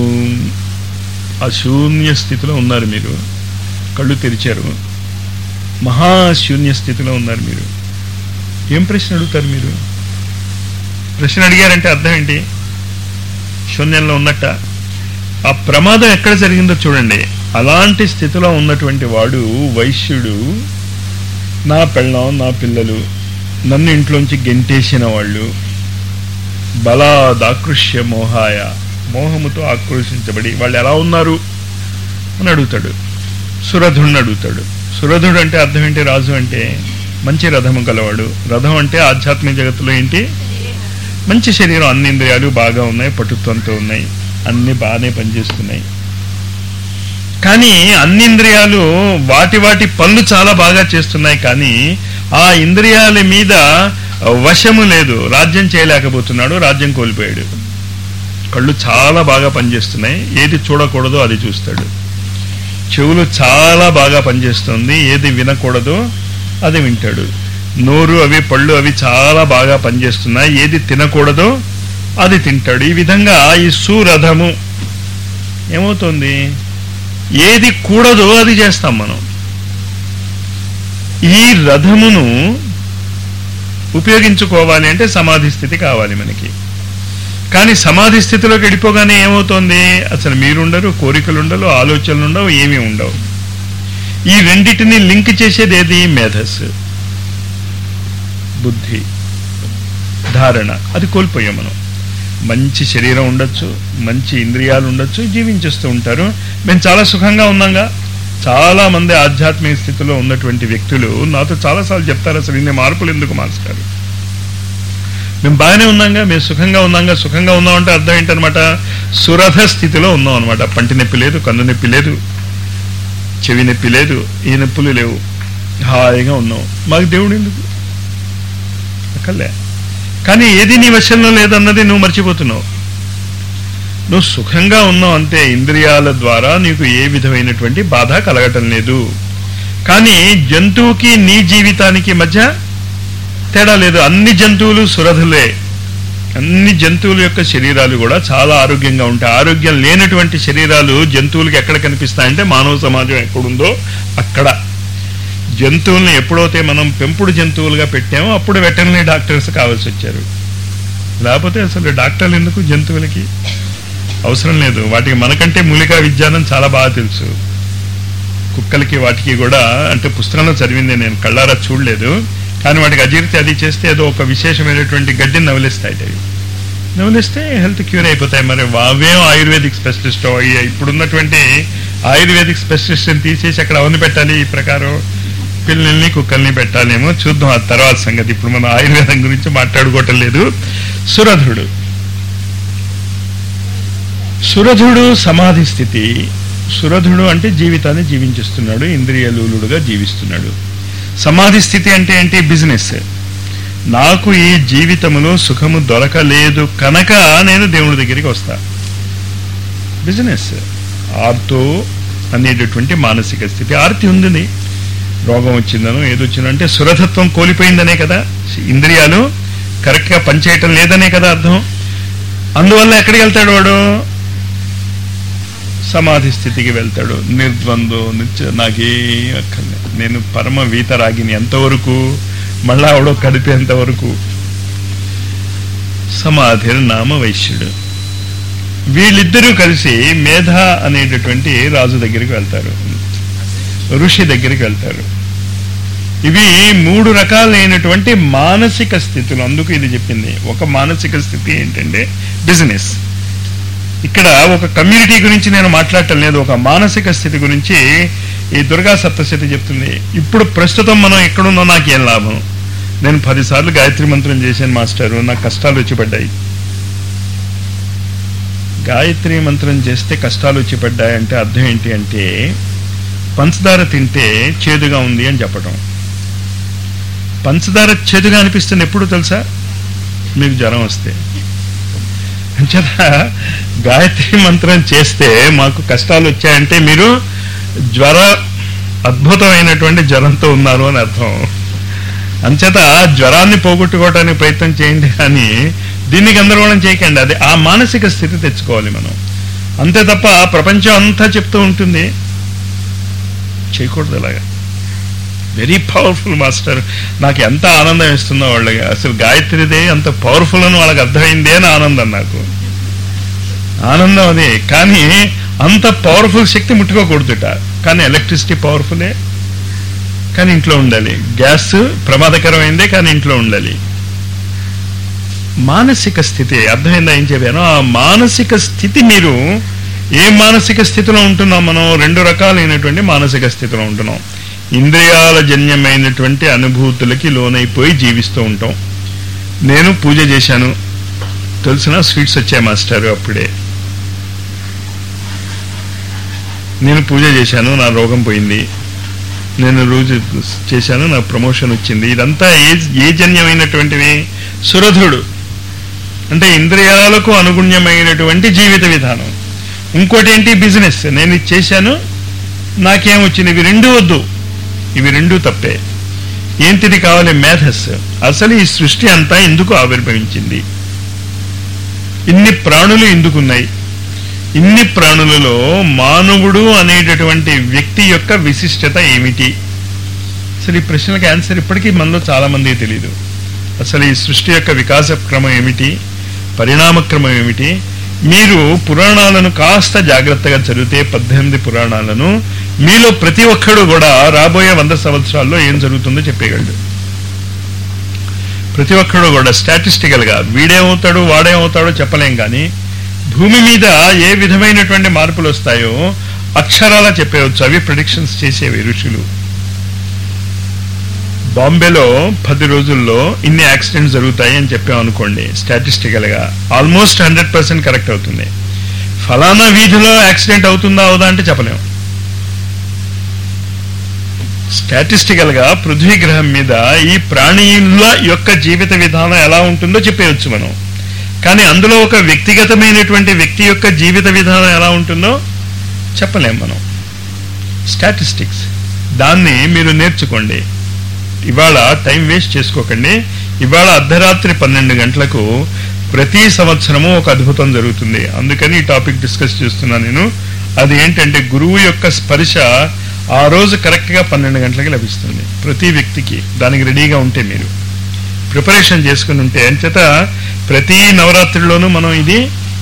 ఆ శూన్య స్థితిలో ఉన్నారు మీరు కళ్ళు తెరిచారు మహాశూన్య స్థితిలో ఉన్నారు మీరు ఏం ప్రశ్న అడుగుతారు మీరు ప్రశ్న అడిగారంటే అర్థం ఏంటి శూన్యంలో ఉన్నట్ట ఆ ప్రమాదం ఎక్కడ జరిగిందో చూడండి అలాంటి స్థితిలో ఉన్నటువంటి వాడు వైశ్యుడు నా పెళ్ళం నా పిల్లలు నన్ను ఇంట్లోంచి గెంటేసిన వాళ్ళు బలాదాకృష్య మోహాయ మోహముతో ఆక్రోశించబడి వాళ్ళు ఎలా ఉన్నారు అని అడుగుతాడు సురధుడిని అడుగుతాడు సురధుడు అంటే అర్థం ఏంటి రాజు అంటే మంచి రథము గలవాడు రథం అంటే ఆధ్యాత్మిక జగత్తులో ఏంటి మంచి శరీరం అన్ని ఇంద్రియాలు బాగా ఉన్నాయి పటుత్వంతో ఉన్నాయి అన్ని బాగానే పనిచేస్తున్నాయి కానీ అన్ని ఇంద్రియాలు వాటి వాటి పనులు చాలా బాగా చేస్తున్నాయి కానీ ఆ ఇంద్రియాల మీద వశము లేదు రాజ్యం చేయలేకపోతున్నాడు రాజ్యం కోల్పోయాడు కళ్ళు చాలా బాగా పనిచేస్తున్నాయి ఏది చూడకూడదో అది చూస్తాడు చెవులు చాలా బాగా పనిచేస్తుంది ఏది వినకూడదో అది వింటాడు నోరు అవి పళ్ళు అవి చాలా బాగా పనిచేస్తున్నాయి ఏది తినకూడదో అది తింటాడు ఈ విధంగా ఈ సురథము ఏమవుతుంది ఏది కూడదో అది చేస్తాం మనం ఈ రథమును ఉపయోగించుకోవాలి అంటే సమాధి స్థితి కావాలి మనకి కానీ సమాధి స్థితిలోకి వెళ్ళిపోగానే ఏమవుతోంది అసలు మీరుండరు కోరికలు ఉండవు ఆలోచనలు ఉండవు ఏమీ ఉండవు ఈ రెండిటిని లింక్ చేసేది ఏది మేధస్సు బుద్ధి ధారణ అది కోల్పోయాం మనం మంచి శరీరం ఉండొచ్చు మంచి ఇంద్రియాలు ఉండొచ్చు జీవించేస్తూ ఉంటారు మేము చాలా సుఖంగా ఉన్నాగా చాలా మంది ఆధ్యాత్మిక స్థితిలో ఉన్నటువంటి వ్యక్తులు నాతో చాలాసార్లు చెప్తారు అసలు ఇన్ని మార్పులు ఎందుకు మాస్టారు మేము బాగానే ఉన్నాంగా మేము సుఖంగా ఉన్నాంగా సుఖంగా ఉన్నామంటే అర్థం ఏంటనమాట సురథ స్థితిలో ఉన్నాం అనమాట పంటి నొప్పి లేదు కన్ను నొప్పి లేదు చెవి నొప్పి లేదు ఈ నొప్పులు లేవు హాయిగా ఉన్నాం మాకు దేవుడు ఎందుకు అక్కర్లే కానీ ఏది నీ వశంలో లేదన్నది నువ్వు మర్చిపోతున్నావు నువ్వు సుఖంగా ఉన్నావు అంతే ఇంద్రియాల ద్వారా నీకు ఏ విధమైనటువంటి బాధ కలగటం లేదు కానీ జంతువుకి నీ జీవితానికి మధ్య తేడా లేదు అన్ని జంతువులు సురధులే అన్ని జంతువుల యొక్క శరీరాలు కూడా చాలా ఆరోగ్యంగా ఉంటాయి ఆరోగ్యం లేనటువంటి శరీరాలు జంతువులకి ఎక్కడ కనిపిస్తాయంటే మానవ సమాజం ఎక్కడుందో అక్కడ జంతువుల్ని ఎప్పుడైతే మనం పెంపుడు జంతువులుగా పెట్టామో అప్పుడు వెటర్నరీ డాక్టర్స్ కావాల్సి వచ్చారు లేకపోతే అసలు డాక్టర్లు ఎందుకు జంతువులకి అవసరం లేదు వాటికి మనకంటే మూలికా విజ్ఞానం చాలా బాగా తెలుసు కుక్కలకి వాటికి కూడా అంటే పుస్తకంలో చదివింది నేను కళ్ళారా చూడలేదు కానీ వాటికి అజీర్తి అది చేస్తే ఏదో ఒక విశేషమైనటువంటి గడ్డిని నవలిస్తాయి అవి నవలిస్తే హెల్త్ క్యూర్ అయిపోతాయి మరి అవేం ఆయుర్వేదిక్ స్పెషలిస్ట్ ఇప్పుడున్నటువంటి ఆయుర్వేదిక్ స్పెషలిస్ట్ని తీసేసి అక్కడ అవన్నీ పెట్టాలి ఈ ప్రకారం పిల్లల్ని కుక్కల్ని పెట్టాలేమో చూద్దాం ఆ తర్వాత సంగతి ఇప్పుడు మనం ఆయుర్వేదం గురించి మాట్లాడుకోవటం లేదు సురధుడు సురధుడు సమాధి స్థితి సురధుడు అంటే జీవితాన్ని జీవించిస్తున్నాడు ఇంద్రియలూలుడుగా జీవిస్తున్నాడు సమాధి స్థితి అంటే ఏంటి బిజినెస్ నాకు ఈ జీవితములో సుఖము దొరకలేదు కనుక నేను దేవుడి దగ్గరికి వస్తా బిజినెస్ ఆర్తో అనేటటువంటి మానసిక స్థితి ఆర్తి ఉంది రోగం వచ్చిందనో ఏదొచ్చిందో అంటే సురధత్వం కోల్పోయిందనే కదా ఇంద్రియాలు కరెక్ట్గా పనిచేయటం లేదనే కదా అర్థం అందువల్ల ఎక్కడికి వెళ్తాడు వాడు సమాధి స్థితికి వెళ్తాడు నిర్ద్వందో నిత్య నాకే అక్కర్లేదు నేను పరమ వీతరాగిని ఎంతవరకు మళ్ళా ఆవిడో కడిపేంత వరకు సమాధి నామ వైశ్యుడు వీళ్ళిద్దరూ కలిసి మేధ అనేటటువంటి రాజు దగ్గరికి వెళ్తారు ఋషి దగ్గరికి వెళ్తారు ఇవి మూడు రకాలైనటువంటి మానసిక స్థితులు అందుకు ఇది చెప్పింది ఒక మానసిక స్థితి ఏంటంటే బిజినెస్ ఇక్కడ ఒక కమ్యూనిటీ గురించి నేను మాట్లాడటం లేదు ఒక మానసిక స్థితి గురించి ఈ దుర్గా సప్తశతి చెప్తుంది ఇప్పుడు ప్రస్తుతం మనం ఎక్కడున్నా నాకు ఏం లాభం నేను పదిసార్లు గాయత్రి మంత్రం చేశాను మాస్టరు నాకు కష్టాలు వచ్చి పడ్డాయి గాయత్రి మంత్రం చేస్తే కష్టాలు వచ్చి పడ్డాయంటే అర్థం ఏంటి అంటే పంచదార తింటే చేదుగా ఉంది అని చెప్పటం పంచదార చేదుగా అనిపిస్తుంది ఎప్పుడు తెలుసా మీకు జ్వరం వస్తే అంచేత గాయత్రి మంత్రం చేస్తే మాకు కష్టాలు వచ్చాయంటే మీరు జ్వర అద్భుతమైనటువంటి జ్వరంతో ఉన్నారు అని అర్థం అంచేత జ్వరాన్ని పోగొట్టుకోవడానికి ప్రయత్నం చేయండి కానీ దీన్ని గందరగోళం చేయకండి అది ఆ మానసిక స్థితి తెచ్చుకోవాలి మనం అంతే తప్ప ప్రపంచం అంతా చెప్తూ ఉంటుంది చేయకూడదు అలాగా వెరీ పవర్ఫుల్ మాస్టర్ నాకు ఎంత ఆనందం ఇస్తుందో వాళ్ళకి అసలు గాయత్రిదే అంత పవర్ఫుల్ అని వాళ్ళకి అర్థమైంది అని ఆనందం నాకు ఆనందం అదే కానీ అంత పవర్ఫుల్ శక్తి ముట్టుకోకూడదుట కానీ ఎలక్ట్రిసిటీ పవర్ఫులే కానీ ఇంట్లో ఉండాలి గ్యాస్ ప్రమాదకరమైందే కానీ ఇంట్లో ఉండాలి మానసిక స్థితి అర్థమైందా ఏం చెప్పాను ఆ మానసిక స్థితి మీరు ఏ మానసిక స్థితిలో ఉంటున్నాం మనం రెండు రకాలైనటువంటి మానసిక స్థితిలో ఉంటున్నాం ఇంద్రియాల జన్యమైనటువంటి అనుభూతులకి లోనైపోయి జీవిస్తూ ఉంటాం నేను పూజ చేశాను తెలిసిన స్వీట్స్ వచ్చాయి మాస్టర్ అప్పుడే నేను పూజ చేశాను నా రోగం పోయింది నేను రోజు చేశాను నా ప్రమోషన్ వచ్చింది ఇదంతా ఏ ఏ జన్యమైనటువంటివి సురధుడు అంటే ఇంద్రియాలకు అనుగుణ్యమైనటువంటి జీవిత విధానం ఇంకోటి ఏంటి బిజినెస్ నేను ఇది చేశాను నాకేం వచ్చింది ఇవి రెండు వద్దు ఇవి రెండు తప్పే ఏంటిది కావాలి మేధస్ అసలు ఈ సృష్టి అంతా ఎందుకు ఆవిర్భవించింది ఇన్ని ప్రాణులు ఎందుకున్నాయి ఇన్ని ప్రాణులలో మానవుడు అనేటటువంటి వ్యక్తి యొక్క విశిష్టత ఏమిటి అసలు ఈ ప్రశ్నలకు ఆన్సర్ ఇప్పటికీ మనలో చాలా మందికి తెలియదు అసలు ఈ సృష్టి యొక్క వికాస క్రమం ఏమిటి పరిణామ క్రమం ఏమిటి మీరు పురాణాలను కాస్త జాగ్రత్తగా చదివితే పద్దెనిమిది పురాణాలను మీలో ప్రతి ఒక్కడు కూడా రాబోయే వంద సంవత్సరాల్లో ఏం జరుగుతుందో చెప్పేయగలడు ప్రతి ఒక్కడు కూడా స్టాటిస్టికల్ గా వీడేమవుతాడు వాడేమవుతాడో చెప్పలేం కానీ భూమి మీద ఏ విధమైనటువంటి మార్పులు వస్తాయో అక్షరాలా చెప్పేయచ్చు అవి ప్రొడిక్షన్స్ చేసేవి ఋషులు బాంబేలో పది రోజుల్లో ఇన్ని యాక్సిడెంట్స్ జరుగుతాయి అని చెప్పాం అనుకోండి స్టాటిస్టికల్ గా ఆల్మోస్ట్ హండ్రెడ్ పర్సెంట్ కరెక్ట్ అవుతుంది ఫలానా వీధిలో యాక్సిడెంట్ అవుతుందా అవుదా అంటే చెప్పలేం స్టాటిస్టికల్ గా పృథ్వీ గ్రహం మీద ఈ ప్రాణీల యొక్క జీవిత విధానం ఎలా ఉంటుందో చెప్పేయచ్చు మనం కానీ అందులో ఒక వ్యక్తిగతమైనటువంటి వ్యక్తి యొక్క జీవిత విధానం ఎలా ఉంటుందో చెప్పలేం మనం స్టాటిస్టిక్స్ దాన్ని మీరు నేర్చుకోండి ఇవాళ టైం వేస్ట్ చేసుకోకండి ఇవాళ అర్ధరాత్రి పన్నెండు గంటలకు ప్రతి సంవత్సరము ఒక అద్భుతం జరుగుతుంది అందుకని ఈ టాపిక్ డిస్కస్ చేస్తున్నాను నేను అది ఏంటంటే గురువు యొక్క స్పర్శ ఆ రోజు కరెక్ట్గా పన్నెండు గంటలకి లభిస్తుంది ప్రతి వ్యక్తికి దానికి రెడీగా ఉంటే మీరు ప్రిపరేషన్ చేసుకుని ఉంటే అంచేత ప్రతి నవరాత్రిలోనూ మనం ఇది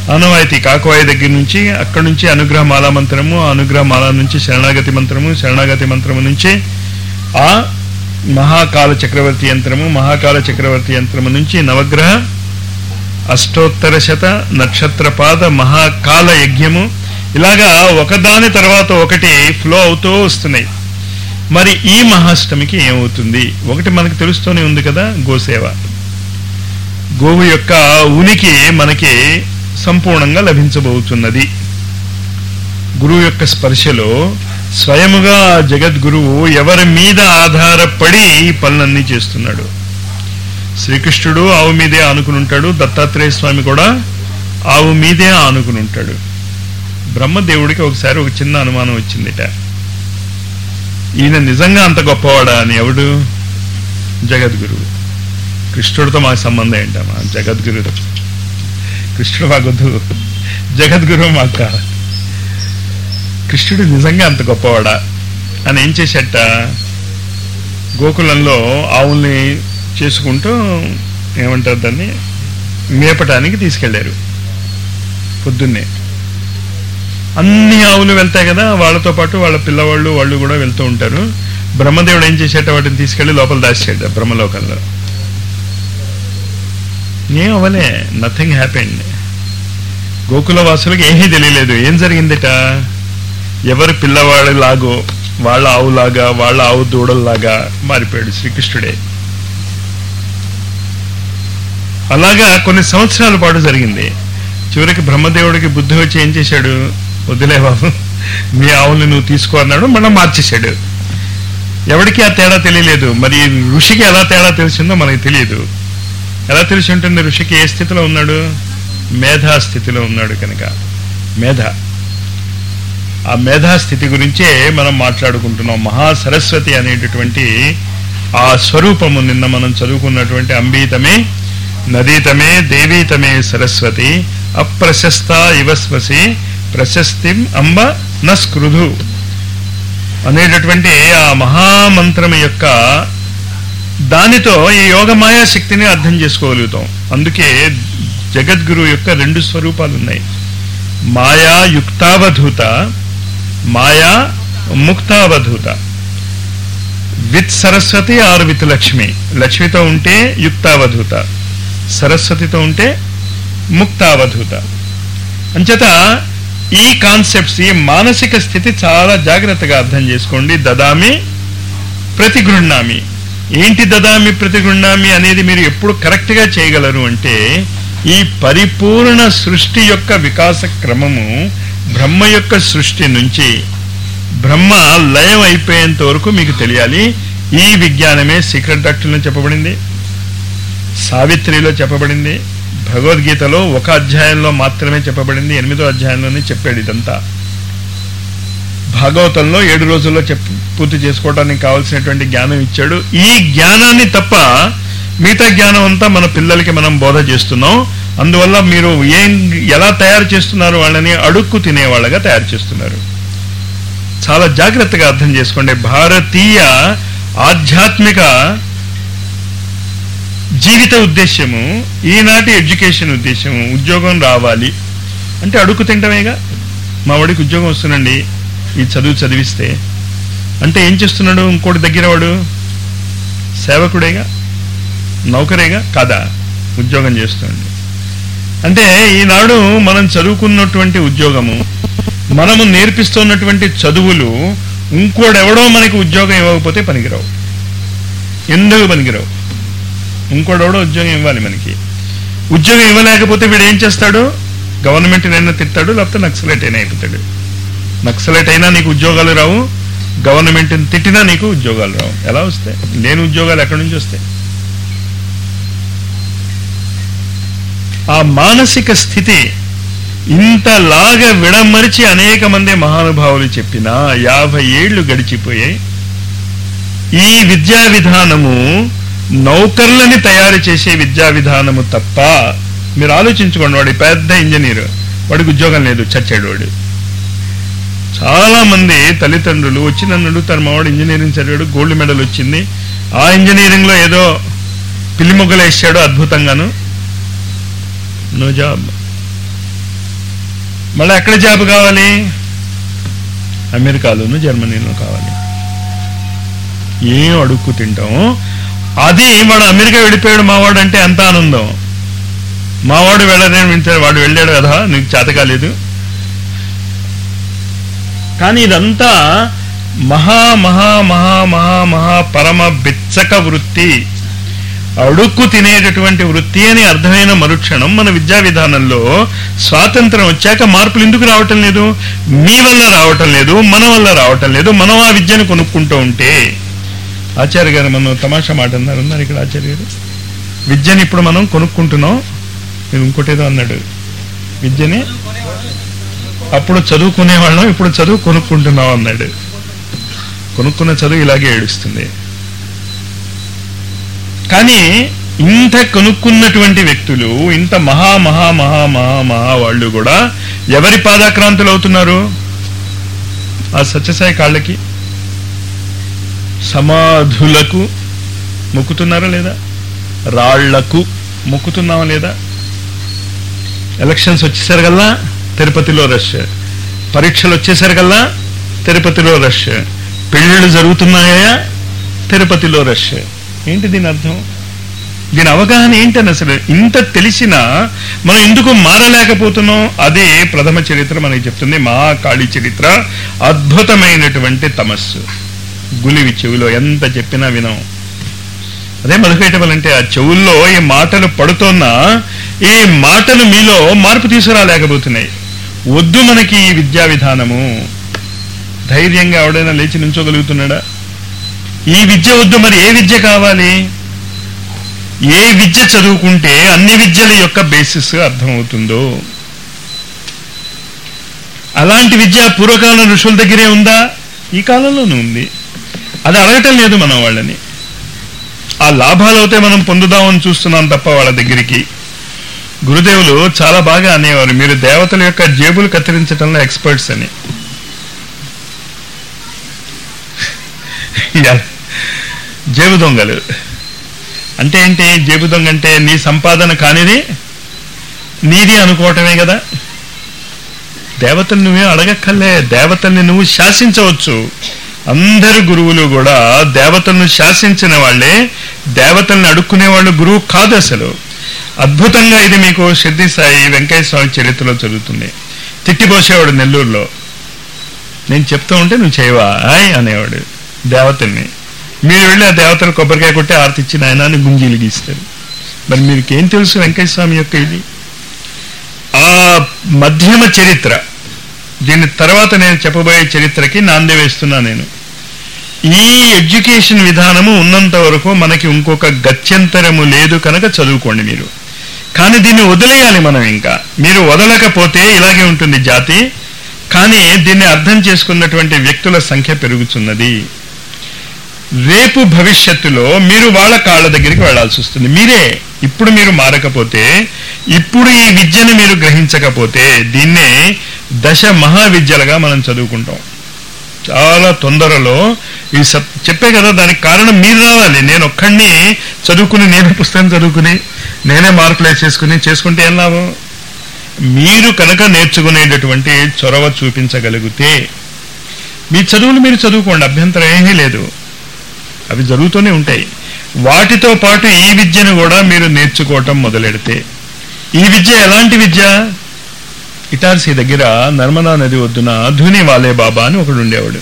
ఆనవాయితీ కాకువాయి దగ్గర నుంచి అక్కడి నుంచి అనుగ్రహ మాలా మంత్రము ఆ అనుగ్రహ మాల నుంచి శరణాగతి మంత్రము శరణాగతి మంత్రము నుంచి ఆ మహాకాల చక్రవర్తి యంత్రము మహాకాల చక్రవర్తి యంత్రము నుంచి నవగ్రహ అష్టోత్తర శత నక్షత్రపాద మహాకాల యజ్ఞము ఇలాగా ఒకదాని తర్వాత ఒకటి ఫ్లో అవుతూ వస్తున్నాయి మరి ఈ మహాష్టమికి ఏమవుతుంది ఒకటి మనకు తెలుస్తూనే ఉంది కదా గోసేవ గోవు యొక్క ఉనికి మనకి సంపూర్ణంగా లభించబోతున్నది గురువు యొక్క స్పర్శలో స్వయముగా ఆ జగద్గురువు ఎవరి మీద ఆధారపడి ఈ పనులన్నీ చేస్తున్నాడు శ్రీకృష్ణుడు ఆవు మీదే ఆనుకుని ఉంటాడు దత్తాత్రేయ స్వామి కూడా ఆవు మీదే ఆనుకుని ఉంటాడు బ్రహ్మదేవుడికి ఒకసారి ఒక చిన్న అనుమానం వచ్చిందిట ఈయన నిజంగా అంత గొప్పవాడా అని ఎవడు జగద్గురువు కృష్ణుడితో మాకు సంబంధం ఏంటమ్మా జగద్గురు కృష్ణుడు మాకొద్దు జగద్గురువు మాకు కావాలి కృష్ణుడు నిజంగా అంత గొప్పవాడా అని ఏం చేశాట గోకులంలో ఆవుల్ని చేసుకుంటూ ఏమంటారు దాన్ని మేపటానికి తీసుకెళ్లారు పొద్దున్నే అన్ని ఆవులు వెళ్తాయి కదా వాళ్ళతో పాటు వాళ్ళ పిల్లవాళ్ళు వాళ్ళు కూడా వెళ్తూ ఉంటారు బ్రహ్మదేవుడు ఏం చేసేట వాటిని తీసుకెళ్లి లోపల దాచేట బ్రహ్మలోకంలో ఏం అవ్వలే నథింగ్ హ్యాపెండ్ గోకుల వాసులకు ఏమీ తెలియలేదు ఏం జరిగిందిట ఎవరు పిల్లవాడి లాగో వాళ్ళ ఆవులాగా వాళ్ళ ఆవు దూడల్లాగా మారిపోయాడు శ్రీకృష్ణుడే అలాగా కొన్ని సంవత్సరాల పాటు జరిగింది చివరికి బ్రహ్మదేవుడికి బుద్ధి వచ్చి ఏం చేశాడు వదిలే బాబు మీ ఆవుల్ని నువ్వు తీసుకో అన్నాడు మనం మార్చేశాడు ఎవరికి ఆ తేడా తెలియలేదు మరి ఋషికి ఎలా తేడా తెలిసిందో మనకి తెలియదు ఎలా తెలిసి ఉంటుంది ఋషికి ఏ స్థితిలో ఉన్నాడు మేధా స్థితిలో ఉన్నాడు కనుక మేధ ఆ మేధా స్థితి గురించే మనం మాట్లాడుకుంటున్నాం మహాసరస్వతి అనేటటువంటి ఆ స్వరూపము నిన్న మనం చదువుకున్నటువంటి అంబీతమే నదీతమే దేవీతమే సరస్వతి అప్రశస్త ఇవస్వసి ప్రశస్తిం అంబ నస్కృధు అనేటటువంటి ఆ మహామంత్రం యొక్క దానితో ఈ యోగమాయా శక్తిని అర్థం చేసుకోగలుగుతాం అందుకే జగద్గురు యొక్క రెండు స్వరూపాలు ఉన్నాయి మాయా యుక్తావధూత మాయా ముక్తావధూత with Saraswati or with Lakshmi లక్ష్మితో ఉంటే యుక్తావధూత సరస్వతితో ఉంటే ముక్తావధూత అంచేత ఈ కాన్సెప్ట్స్ ఈ మానసిక స్థితి చాలా జాగ్రత్తగా అర్థం చేసుకోండి దదామి ప్రతిగృహ్ణామి ఏంటి దదామి ప్రతిగృహ్ణామి అనేది మీరు ఎప్పుడు కరెక్ట్గా చేయగలరు అంటే ఈ పరిపూర్ణ సృష్టి యొక్క వికాస క్రమము బ్రహ్మ యొక్క సృష్టి నుంచి బ్రహ్మ లయం అయిపోయేంత వరకు మీకు తెలియాలి ఈ విజ్ఞానమే సీక్రెట్ డాక్టర్లో చెప్పబడింది సావిత్రిలో చెప్పబడింది భగవద్గీతలో ఒక అధ్యాయంలో మాత్రమే చెప్పబడింది ఎనిమిదో అధ్యాయంలోనే చెప్పాడు ఇదంతా భాగవతంలో ఏడు రోజుల్లో చెప్ పూర్తి చేసుకోవడానికి కావాల్సినటువంటి జ్ఞానం ఇచ్చాడు ఈ జ్ఞానాన్ని తప్ప మిగతా జ్ఞానం అంతా మన పిల్లలకి మనం బోధ చేస్తున్నాం అందువల్ల మీరు ఏం ఎలా తయారు చేస్తున్నారు వాళ్ళని అడుక్కు తినేవాళ్ళగా తయారు చేస్తున్నారు చాలా జాగ్రత్తగా అర్థం చేసుకోండి భారతీయ ఆధ్యాత్మిక జీవిత ఉద్దేశ్యము ఈనాటి ఎడ్యుకేషన్ ఉద్దేశము ఉద్యోగం రావాలి అంటే అడుక్కు తింటమేగా మా వాడికి ఉద్యోగం వస్తుందండి ఈ చదువు చదివిస్తే అంటే ఏం చేస్తున్నాడు ఇంకోటి దగ్గర వాడు సేవకుడేగా నౌకరేగా కాదా ఉద్యోగం చేస్తుంది అంటే ఈనాడు మనం చదువుకున్నటువంటి ఉద్యోగము మనము నేర్పిస్తున్నటువంటి చదువులు ఇంకోడెవడో మనకి ఉద్యోగం ఇవ్వకపోతే పనికిరావు ఎందుకు పనికిరావు ఇంకోడెవడో ఉద్యోగం ఇవ్వాలి మనకి ఉద్యోగం ఇవ్వలేకపోతే వీడు ఏం చేస్తాడు గవర్నమెంట్ అయినా తిట్టాడు లేకపోతే నక్సలైట్ అయినా అయిపోతాడు నక్సలైట్ అయినా నీకు ఉద్యోగాలు రావు గవర్నమెంట్ని తిట్టినా నీకు ఉద్యోగాలు రావు ఎలా వస్తాయి లేని ఉద్యోగాలు ఎక్కడి నుంచి వస్తాయి ఆ మానసిక స్థితి ఇంతలాగా విడమరిచి అనేక మంది మహానుభావులు చెప్పినా యాభై ఏళ్లు గడిచిపోయాయి ఈ విద్యా విధానము నౌకర్లని తయారు చేసే విద్యా విధానము తప్ప మీరు ఆలోచించుకోండి వాడి పెద్ద ఇంజనీర్ వాడికి ఉద్యోగం లేదు చచ్చాడు వాడు చాలా మంది తల్లిదండ్రులు వచ్చి నన్ను అడుగుతారు మా వాడు ఇంజనీరింగ్ చదివాడు గోల్డ్ మెడల్ వచ్చింది ఆ ఇంజనీరింగ్ లో ఏదో పిల్లి మొగ్గలు వేసాడు అద్భుతంగాను నో జాబ్ మళ్ళీ ఎక్కడ జాబ్ కావాలి అమెరికాలోను జర్మనీలో కావాలి ఏం అడుక్కు తింటాం అది వాడు అమెరికా వెళ్ళిపోయాడు మావాడు అంటే ఎంత ఆనందం మావాడు వెళ్ళలేని వింటాడు వాడు వెళ్ళాడు కదా నీకు చేత కాలేదు కానీ ఇదంతా మహా మహా మహా మహా మహా పరమ బిచ్చక వృత్తి అడుక్కు తినేటటువంటి వృత్తి అని అర్థమైన మరుక్షణం మన విద్యా విధానంలో స్వాతంత్రం వచ్చాక మార్పులు ఎందుకు రావటం లేదు మీ వల్ల రావటం లేదు మన వల్ల రావటం లేదు మనం ఆ విద్యను కొనుక్కుంటూ ఉంటే ఆచార్య గారు మనం తమాషా మాట అన్నారు ఉన్నారు ఇక్కడ ఆచార్య గారు విద్యని ఇప్పుడు మనం కొనుక్కుంటున్నాం నేను ఇంకోటేదో అన్నాడు విద్యని అప్పుడు చదువుకునే వాళ్ళం ఇప్పుడు చదువు కొనుక్కుంటున్నాం అన్నాడు కొనుక్కున్న చదువు ఇలాగే ఏడుస్తుంది కానీ ఇంత కొనుక్కున్నటువంటి వ్యక్తులు ఇంత మహా మహా మహా మహా మహా వాళ్ళు కూడా ఎవరి పాదాక్రాంతులు అవుతున్నారు ఆ సత్యసాయి కాళ్ళకి సమాధులకు మొక్కుతున్నారా లేదా రాళ్లకు మొక్కుతున్నావా లేదా ఎలక్షన్స్ వచ్చేసరికల్లా తిరుపతిలో రష్ పరీక్షలు వచ్చేసరికల్లా తిరుపతిలో రష్ పెళ్ళిళ్ళు జరుగుతున్నాయా తిరుపతిలో రష్ ఏంటి దీని అర్థం దీని అవగాహన ఏంటని అసలు ఇంత తెలిసినా మనం ఎందుకు మారలేకపోతున్నాం అదే ప్రథమ చరిత్ర మనకి చెప్తుంది మహాకాళి చరిత్ర అద్భుతమైనటువంటి తమస్సు గులివి చెవిలో ఎంత చెప్పినా వినం అదే మధుకైటవలంటే ఆ చెవుల్లో ఈ మాటలు పడుతున్నా ఈ మాటలు మీలో మార్పు తీసుకురాలేకపోతున్నాయి వద్దు మనకి ఈ విద్యా విధానము ధైర్యంగా ఎవడైనా లేచి నుంచోగలుగుతున్నాడా ఈ విద్య వద్దు మరి ఏ విద్య కావాలి ఏ విద్య చదువుకుంటే అన్ని విద్యల యొక్క బేసిస్ అర్థమవుతుందో అలాంటి విద్య పూర్వకాలం ఋషుల దగ్గరే ఉందా ఈ కాలంలోనూ ఉంది అది అడగటం లేదు మనం వాళ్ళని ఆ లాభాలు అయితే మనం పొందుదామని చూస్తున్నాం తప్ప వాళ్ళ దగ్గరికి గురుదేవులు చాలా బాగా అనేవారు మీరు దేవతల యొక్క జేబులు కత్తిరించడంలో ఎక్స్పర్ట్స్ అని యా- జేబు దొంగలు అంటే ఏంటి జేబు దొంగ అంటే నీ సంపాదన కానిది నీది అనుకోవటమే కదా దేవతలు నువ్వే అడగక్కర్లే దేవతల్ని నువ్వు శాసించవచ్చు అందరు గురువులు కూడా దేవతలను శాసించిన వాళ్ళే దేవతల్ని అడుక్కునే వాళ్ళు గురువు కాదు అసలు అద్భుతంగా ఇది మీకు సిద్ధి సాయి వెంకయ్య స్వామి చరిత్రలో జరుగుతుంది తిట్టిపోసేవాడు నెల్లూరులో నేను చెప్తూ ఉంటే నువ్వు చేయవా ఆయ్ అనేవాడు దేవతల్ని మీరు వెళ్ళి ఆ దేవతలు కొబ్బరికాయ కొట్టి ఆరతి ఇచ్చిన ఆయన అని గుంజీలు గీస్తారు మరి మీకేం తెలుసు వెంకయ్య స్వామి యొక్క ఇది ఆ మధ్యమ చరిత్ర దీని తర్వాత నేను చెప్పబోయే చరిత్రకి నాంది వేస్తున్నా నేను ఈ ఎడ్యుకేషన్ విధానము ఉన్నంత వరకు మనకి ఇంకొక గత్యంతరము లేదు కనుక చదువుకోండి మీరు కానీ దీన్ని వదిలేయాలి మనం ఇంకా మీరు వదలకపోతే ఇలాగే ఉంటుంది జాతి కానీ దీన్ని అర్థం చేసుకున్నటువంటి వ్యక్తుల సంఖ్య పెరుగుతున్నది రేపు భవిష్యత్తులో మీరు వాళ్ళ కాళ్ళ దగ్గరికి వెళ్ళాల్సి వస్తుంది మీరే ఇప్పుడు మీరు మారకపోతే ఇప్పుడు ఈ విద్యను మీరు గ్రహించకపోతే దీన్నే దశ మహావిద్యలుగా మనం చదువుకుంటాం చాలా తొందరలో ఈ సత్ చెప్పే కదా దానికి కారణం మీరు రావాలి నేను ఒక్కడిని చదువుకుని నేనే పుస్తకం చదువుకుని నేనే మార్కులు వేసేసుకుని చేసుకుంటే ఏం లాభం మీరు కనుక నేర్చుకునేటటువంటి చొరవ చూపించగలిగితే మీ చదువులు మీరు చదువుకోండి అభ్యంతరం ఏమీ లేదు అవి జరుగుతూనే ఉంటాయి వాటితో పాటు ఈ విద్యను కూడా మీరు నేర్చుకోవటం మొదలెడితే ఈ విద్య ఎలాంటి విద్య ఇటార్సీ దగ్గర నర్మదా నది ఒడ్డున ధూనివాలే బాబా అని ఒకడు ఉండేవాడు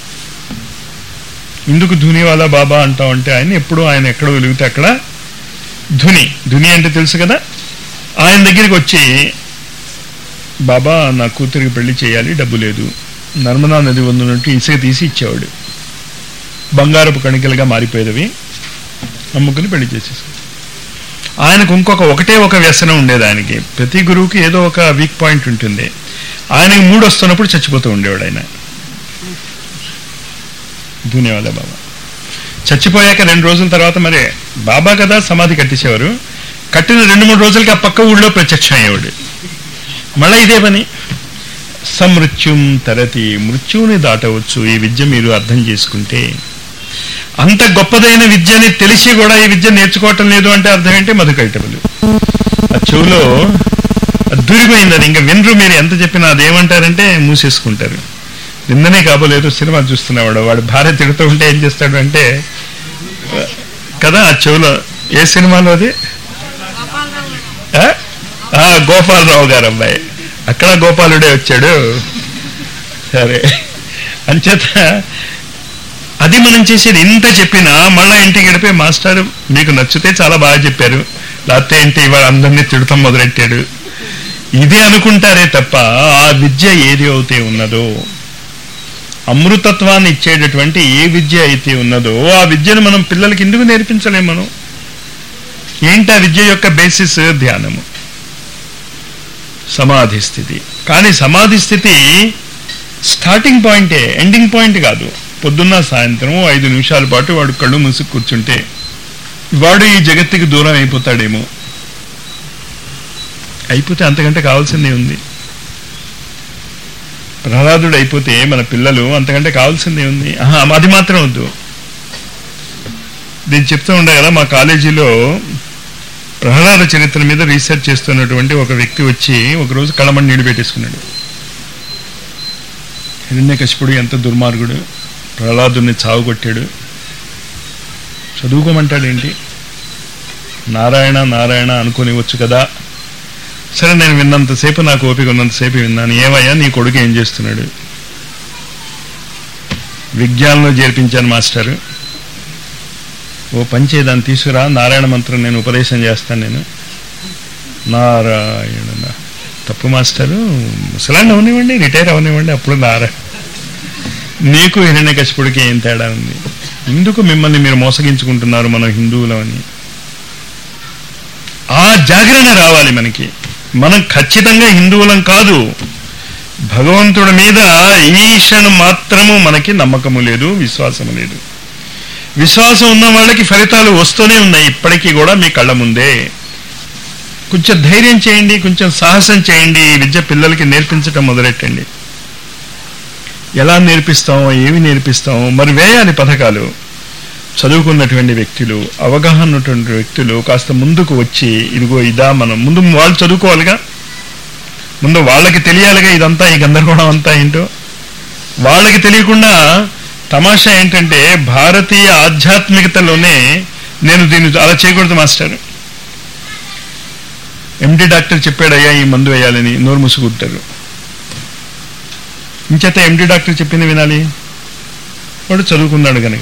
ఎందుకు ధూనివాలా బాబా అంటామంటే ఆయన ఎప్పుడు ఆయన ఎక్కడ వెలిగితే అక్కడ ధుని ధుని అంటే తెలుసు కదా ఆయన దగ్గరికి వచ్చి బాబా నా కూతురికి పెళ్లి చేయాలి డబ్బు లేదు నర్మదా నది వందునట్టు ఇసుక తీసి ఇచ్చేవాడు బంగారపు కణికలుగా మారిపోయేవి అమ్ముకుని పెళ్లి చేసేసాడు ఆయనకు ఇంకొక ఒకటే ఒక వ్యసనం ఉండేది ఆయనకి ప్రతి గురువుకి ఏదో ఒక వీక్ పాయింట్ ఉంటుంది ఆయనకి మూడు వస్తున్నప్పుడు చచ్చిపోతూ ఉండేవాడు ఆయన ధూనేవాళ్ళ బాబా చచ్చిపోయాక రెండు రోజుల తర్వాత మరి బాబా కదా సమాధి కట్టించేవారు కట్టిన రెండు మూడు రోజులకి ఆ పక్క ఊళ్ళో ప్రత్యక్షం అయ్యేవాడు మళ్ళీ ఇదే పని సమృత్యుం తరతి మృత్యువుని దాటవచ్చు ఈ విద్య మీరు అర్థం చేసుకుంటే అంత గొప్పదైన విద్యని తెలిసి కూడా ఈ విద్య నేర్చుకోవటం లేదు అంటే అర్థం ఏంటి మధుకైటములు ఆ చెవులో అది దూరిపోయింది అది ఇంకా వినరు మీరు ఎంత చెప్పినా అదేమంటారంటే మూసేసుకుంటారు నిన్ననే కాబోలేదు సినిమా చూస్తున్నవాడు వాడు భార్య తిడుతూ ఉంటే ఏం చేస్తాడు అంటే కదా ఆ చెవులో ఏ సినిమాలో అది ఆ? ఆ, గోపాలరావు గారు అబ్బాయి అక్కడ గోపాలుడే వచ్చాడు సరే అంచేత అది మనం చేసేది ఇంత చెప్పినా మళ్ళా ఇంటికి గడిపే మాస్టర్ మీకు నచ్చితే చాలా బాగా చెప్పారు లేకపోతే ఏంటి ఇవాళ అందరినీ తిడతాం మొదలెట్టాడు ఇదే అనుకుంటారే తప్ప ఆ విద్య ఏది అయితే ఉన్నదో అమృతత్వాన్ని ఇచ్చేటటువంటి ఏ విద్య అయితే ఉన్నదో ఆ విద్యను మనం పిల్లలకి ఎందుకు నేర్పించలేం మనం ఏంటి ఆ విద్య యొక్క బేసిస్ ధ్యానము సమాధి స్థితి కానీ సమాధి స్థితి స్టార్టింగ్ పాయింటే ఎండింగ్ పాయింట్ కాదు పొద్దున్న సాయంత్రం ఐదు నిమిషాల పాటు వాడు కళ్ళు మూసి కూర్చుంటే వాడు ఈ జగత్తుకి దూరం అయిపోతాడేమో అయిపోతే అంతకంటే కావాల్సిందే ఉంది ప్రహ్లాదుడు అయిపోతే మన పిల్లలు అంతకంటే కావాల్సిందే ఉంది ఆహా, అది మాత్రం వద్దు నేను చెప్తూ ఉండే కదా మా కాలేజీలో ప్రహ్లాద చరిత్ర మీద రీసెర్చ్ చేస్తున్నటువంటి ఒక వ్యక్తి వచ్చి ఒకరోజు కళ్ళమని నీళ్ళు పెట్టేసుకున్నాడు హిరణ్యకశిపుడు ఎంత దుర్మార్గుడు ప్రహ్లాదుని చావుకొట్టాడు చదువుకోమంటాడేంటి నారాయణ నారాయణ అనుకోనివచ్చు కదా సరే నేను విన్నంతసేపు నాకు ఓపిక ఉన్నంతసేపు విన్నాను ఏమయ్యా నీ కొడుకు ఏం చేస్తున్నాడు విజ్ఞానంలో చేర్పించాను మాస్టర్ ఓ పంచే దాన్ని తీసుకురా నారాయణ మంత్రం నేను ఉపదేశం చేస్తాను నేను నారాయణ నా- తప్పు మాస్టరు ముసలాండి అవనివ్వండి రిటైర్ అవనివ్వండి అప్పుడు నారాయణ నీకు హిరణ్యకశిపుడికి ఏం తేడా ఉంది ఎందుకు మిమ్మల్ని మీరు మోసగించుకుంటున్నారు మనం హిందువులమని ఆ జాగరణ రావాలి మనకి మనం ఖచ్చితంగా హిందువులం కాదు భగవంతుడి మీద ఈషను మాత్రము మనకి నమ్మకము లేదు విశ్వాసము లేదు విశ్వాసం ఉన్న వాళ్ళకి ఫలితాలు వస్తూనే ఉన్నాయి ఇప్పటికీ కూడా మీ కళ్ళ ముందే కొంచెం ధైర్యం చేయండి కొంచెం సాహసం చేయండి ఈ విద్య పిల్లలకి నేర్పించటం మొదలెట్టండి ఎలా నేర్పిస్తాం ఏమి నేర్పిస్తాం మరి వేయాలి పథకాలు చదువుకున్నటువంటి వ్యక్తులు అవగాహన ఉన్నటువంటి వ్యక్తులు కాస్త ముందుకు వచ్చి ఇదిగో ఇదా మనం ముందు వాళ్ళు చదువుకోవాలిగా ముందు వాళ్ళకి తెలియాలిగా ఇదంతా ఈ గందరగోళం అంతా ఏంటో వాళ్ళకి తెలియకుండా తమాషా ఏంటంటే భారతీయ ఆధ్యాత్మికతలోనే నేను దీన్ని అలా చేయకూడదు మాస్టర్ ఎండి డాక్టర్ చెప్పాడయ్యా ఈ మందు వేయాలని నోరు ముసుగుంటారు ఇంచేత ఎండి డాక్టర్ చెప్పింది వినాలి వాడు చదువుకున్నాడు కనుక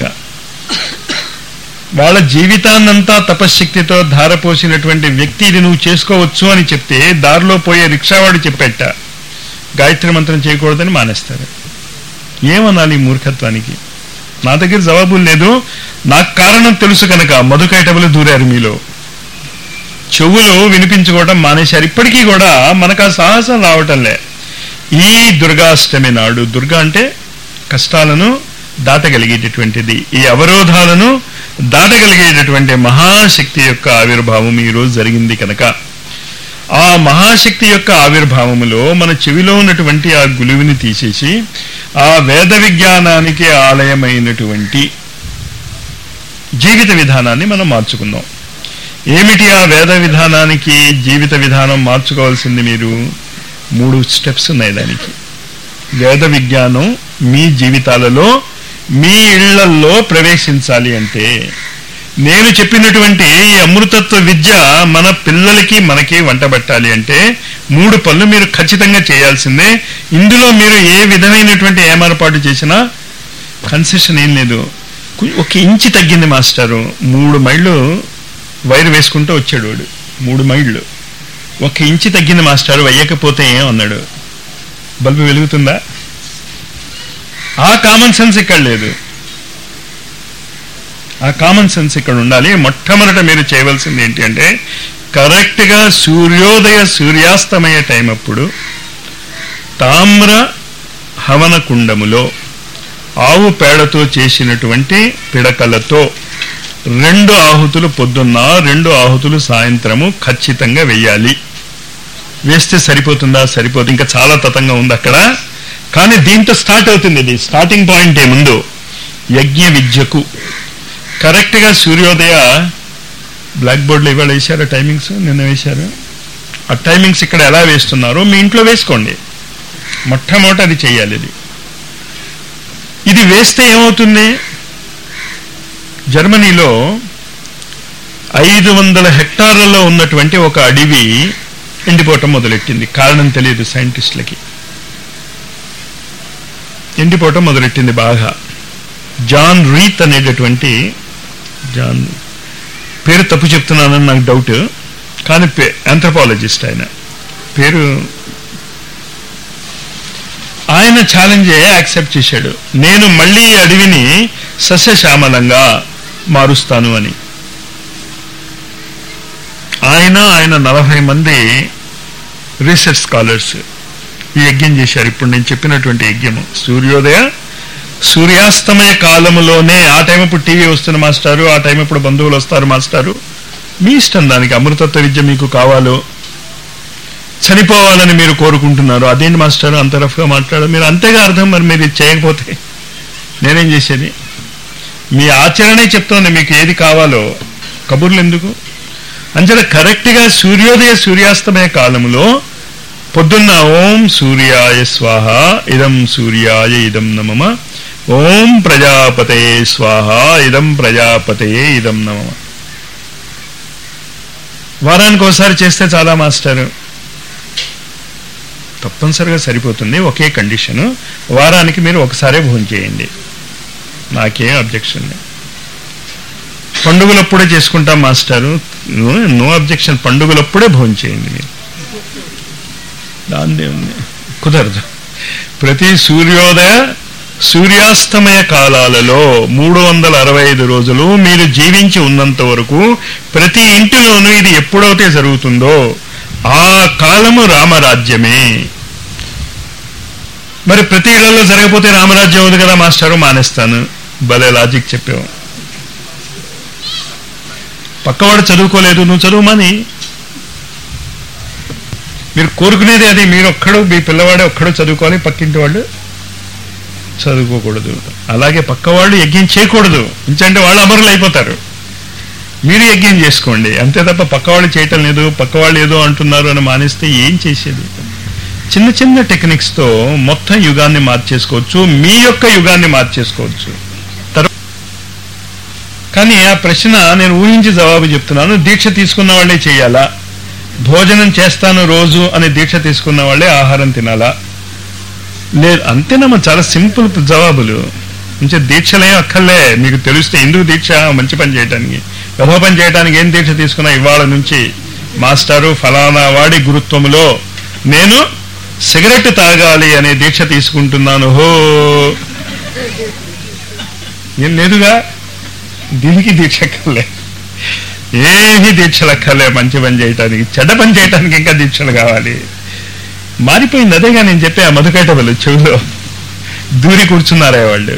వాళ్ళ జీవితాన్నంతా తపశ్శక్తితో ధారపోసినటువంటి వ్యక్తి ఇది నువ్వు చేసుకోవచ్చు అని చెప్తే దారిలో పోయే రిక్షావాడు చెప్పేట గాయత్రి మంత్రం చేయకూడదని మానేస్తారు ఏమనాలి ఈ మూర్ఖత్వానికి నా దగ్గర జవాబులు లేదు నాకు కారణం తెలుసు కనుక మధుకైటములు దూరారు మీలో చెవులు వినిపించుకోవడం మానేశారు ఇప్పటికీ కూడా మనకు ఆ సాహసం రావటంలే ఈ దుర్గాష్టమి నాడు దుర్గా అంటే కష్టాలను దాటగలిగేటటువంటిది ఈ అవరోధాలను దాటగలిగేటటువంటి మహాశక్తి యొక్క ఆవిర్భావం ఈ రోజు జరిగింది కనుక ఆ మహాశక్తి యొక్క ఆవిర్భావములో మన చెవిలో ఉన్నటువంటి ఆ గులువిని తీసేసి ఆ వేద విజ్ఞానానికి ఆలయమైనటువంటి జీవిత విధానాన్ని మనం మార్చుకుందాం ఏమిటి ఆ వేద విధానానికి జీవిత విధానం మార్చుకోవాల్సింది మీరు మూడు స్టెప్స్ ఉన్నాయి దానికి వేద విజ్ఞానం మీ జీవితాలలో మీ ఇళ్లల్లో ప్రవేశించాలి అంటే నేను చెప్పినటువంటి ఈ అమృతత్వ విద్య మన పిల్లలకి మనకి వంటబట్టాలి అంటే మూడు పనులు మీరు ఖచ్చితంగా చేయాల్సిందే ఇందులో మీరు ఏ విధమైనటువంటి ఏమారపాటు చేసినా కన్సెషన్ ఏం లేదు కు- ఒక ఇంచి తగ్గింది మాస్టారు మూడు మైళ్ళు వైర్ వేసుకుంటూ వచ్చాడు వాడు మూడు మైళ్ళు ఒక ఇంచి తగ్గింది మాస్టారు వెయ్యకపోతే ఏం అన్నాడు బల్బు వెలుగుతుందా ఆ కామన్ సెన్స్ ఇక్కడ లేదు ఆ కామన్ సెన్స్ ఇక్కడ ఉండాలి మొట్టమొదట మీరు చేయవలసింది ఏంటి అంటే కరెక్ట్గా సూర్యోదయ సూర్యాస్తమయ టైం అప్పుడు తామ్ర హవన కుండములో ఆవు పేడతో చేసినటువంటి పిడకలతో రెండు ఆహుతులు పొద్దున్న రెండు ఆహుతులు సాయంత్రము ఖచ్చితంగా వెయ్యాలి వేస్తే సరిపోతుందా సరిపోతుంది ఇంకా చాలా తతంగా ఉంది అక్కడ కానీ దీంతో స్టార్ట్ అవుతుంది ఇది స్టార్టింగ్ పాయింట్ ఏ ముందు యజ్ఞ విద్యకు కరెక్ట్గా సూర్యోదయ బ్లాక్ బోర్డ్లో ఇవాళ వేశారు టైమింగ్స్ నిన్న వేశారు ఆ టైమింగ్స్ ఇక్కడ ఎలా వేస్తున్నారో మీ ఇంట్లో వేసుకోండి మొట్టమొదటి అది చెయ్యాలి ఇది ఇది వేస్తే ఏమవుతుంది జర్మనీలో ఐదు వందల హెక్టార్లలో ఉన్నటువంటి ఒక అడవి ఎండిపోవటం మొదలెట్టింది కారణం తెలియదు సైంటిస్టులకి ఎండిపోవటం మొదలెట్టింది బాగా జాన్ రీత్ అనేటటువంటి జాన్ పేరు తప్పు చెప్తున్నానని నాకు డౌట్ కానీ ఆంథ్రపాలజిస్ట్ ఆయన పేరు ఆయన ఛాలెంజ్ యాక్సెప్ట్ చేశాడు నేను మళ్ళీ ఈ అడవిని సస్యశ్యామలంగా మారుస్తాను అని ఆయన ఆయన నలభై మంది రీసెర్చ్ స్కాలర్స్ ఈ యజ్ఞం చేశారు ఇప్పుడు నేను చెప్పినటువంటి యజ్ఞము సూర్యోదయ సూర్యాస్తమయ కాలములోనే ఆ టైం ఇప్పుడు టీవీ వస్తున్న మాస్టారు ఆ టైం ఇప్పుడు బంధువులు వస్తారు మాస్టారు మీ ఇష్టం దానికి అమృతత్వ విద్య మీకు కావాలో చనిపోవాలని మీరు కోరుకుంటున్నారు అదేంటి మాస్టర్ అంత రఫ్గా మాట్లాడారు మీరు అంతేగా అర్థం మరి మీరు ఇది చేయకపోతే నేనేం చేసేది మీ ఆచరణే చెప్తోంది మీకు ఏది కావాలో కబుర్లు ఎందుకు అంచేత కరెక్ట్గా సూర్యోదయ సూర్యాస్తమయ కాలములో పొద్దున్న ఓం సూర్యాయ స్వాహ ఇదం సూర్యాయ ఇదం నమమ ఓం ప్రజాపతయే స్వాహ ఇదం ప్రజాపతయే ఇదం నమమ వారానికి ఒకసారి చేస్తే చాలా మాస్టర్ తప్పనిసరిగా సరిపోతుంది ఒకే కండిషను వారానికి మీరు ఒకసారే భోజనం చేయండి నాకేం అబ్జెక్షన్ లేదు పండుగలప్పుడే చేసుకుంటాం మాస్టారు నో అబ్జెక్షన్ పండుగలప్పుడే భోజనం చేయండి మీరు దాందే ఉంది కుదరదు ప్రతి సూర్యోదయ సూర్యాస్తమయ కాలాలలో మూడు వందల అరవై ఐదు రోజులు మీరు జీవించి ఉన్నంత వరకు ప్రతి ఇంటిలోనూ ఇది ఎప్పుడైతే జరుగుతుందో ఆ కాలము రామరాజ్యమే మరి ప్రతి ఇళ్లలో జరగకపోతే రామరాజ్యం ఉంది కదా మాస్టారు మానేస్తాను భలే లాజిక్ చెప్పావు పక్కవాడు చదువుకోలేదు నువ్వు చదువుమని మీరు కోరుకునేది అది మీరు ఒక్కడు మీ పిల్లవాడే ఒక్కడు చదువుకోవాలి పక్కింటి వాళ్ళు చదువుకోకూడదు అలాగే పక్కవాళ్ళు యజ్ఞం చేయకూడదు ఇంచంటే వాళ్ళు అమరులు అయిపోతారు మీరు యజ్ఞం చేసుకోండి అంతే తప్ప పక్కవాళ్ళు చేయటం లేదు పక్కవాళ్ళు ఏదో అంటున్నారు అని మానేస్తే ఏం చేసేది చిన్న చిన్న టెక్నిక్స్తో మొత్తం యుగాన్ని మార్చేసుకోవచ్చు మీ యొక్క యుగాన్ని మార్చేసుకోవచ్చు తర్వా- కానీ ఆ ప్రశ్న నేను ఊహించి జవాబు చెప్తున్నాను దీక్ష తీసుకున్న వాళ్ళే చేయాలా భోజనం చేస్తాను రోజు అని దీక్ష తీసుకున్న వాళ్ళే ఆహారం తినాలా లేదు అంతేనమ్మా చాలా సింపుల్ జవాబులు మంచి దీక్షలే అక్కర్లే మీకు తెలిస్తే ఎందుకు దీక్ష మంచి పని చేయడానికి యథో పని చేయడానికి ఏం దీక్ష తీసుకున్నా ఇవాళ నుంచి మాస్టారు ఫలానా వాడి గురుత్వములో నేను సిగరెట్ తాగాలి అనే దీక్ష తీసుకుంటున్నాను హో ఏం లేదుగా దీనికి దీక్ష అక్కర్లే ఏమీ దీక్షలు అక్కర్లే మంచి పని చేయటానికి చెడ్డ పని చేయటానికి ఇంకా దీక్షలు కావాలి మారిపోయింది అదేగా నేను చెప్పే ఆ మధుకైటవలు చెవిలో దూరి కూర్చున్నారే వాళ్ళు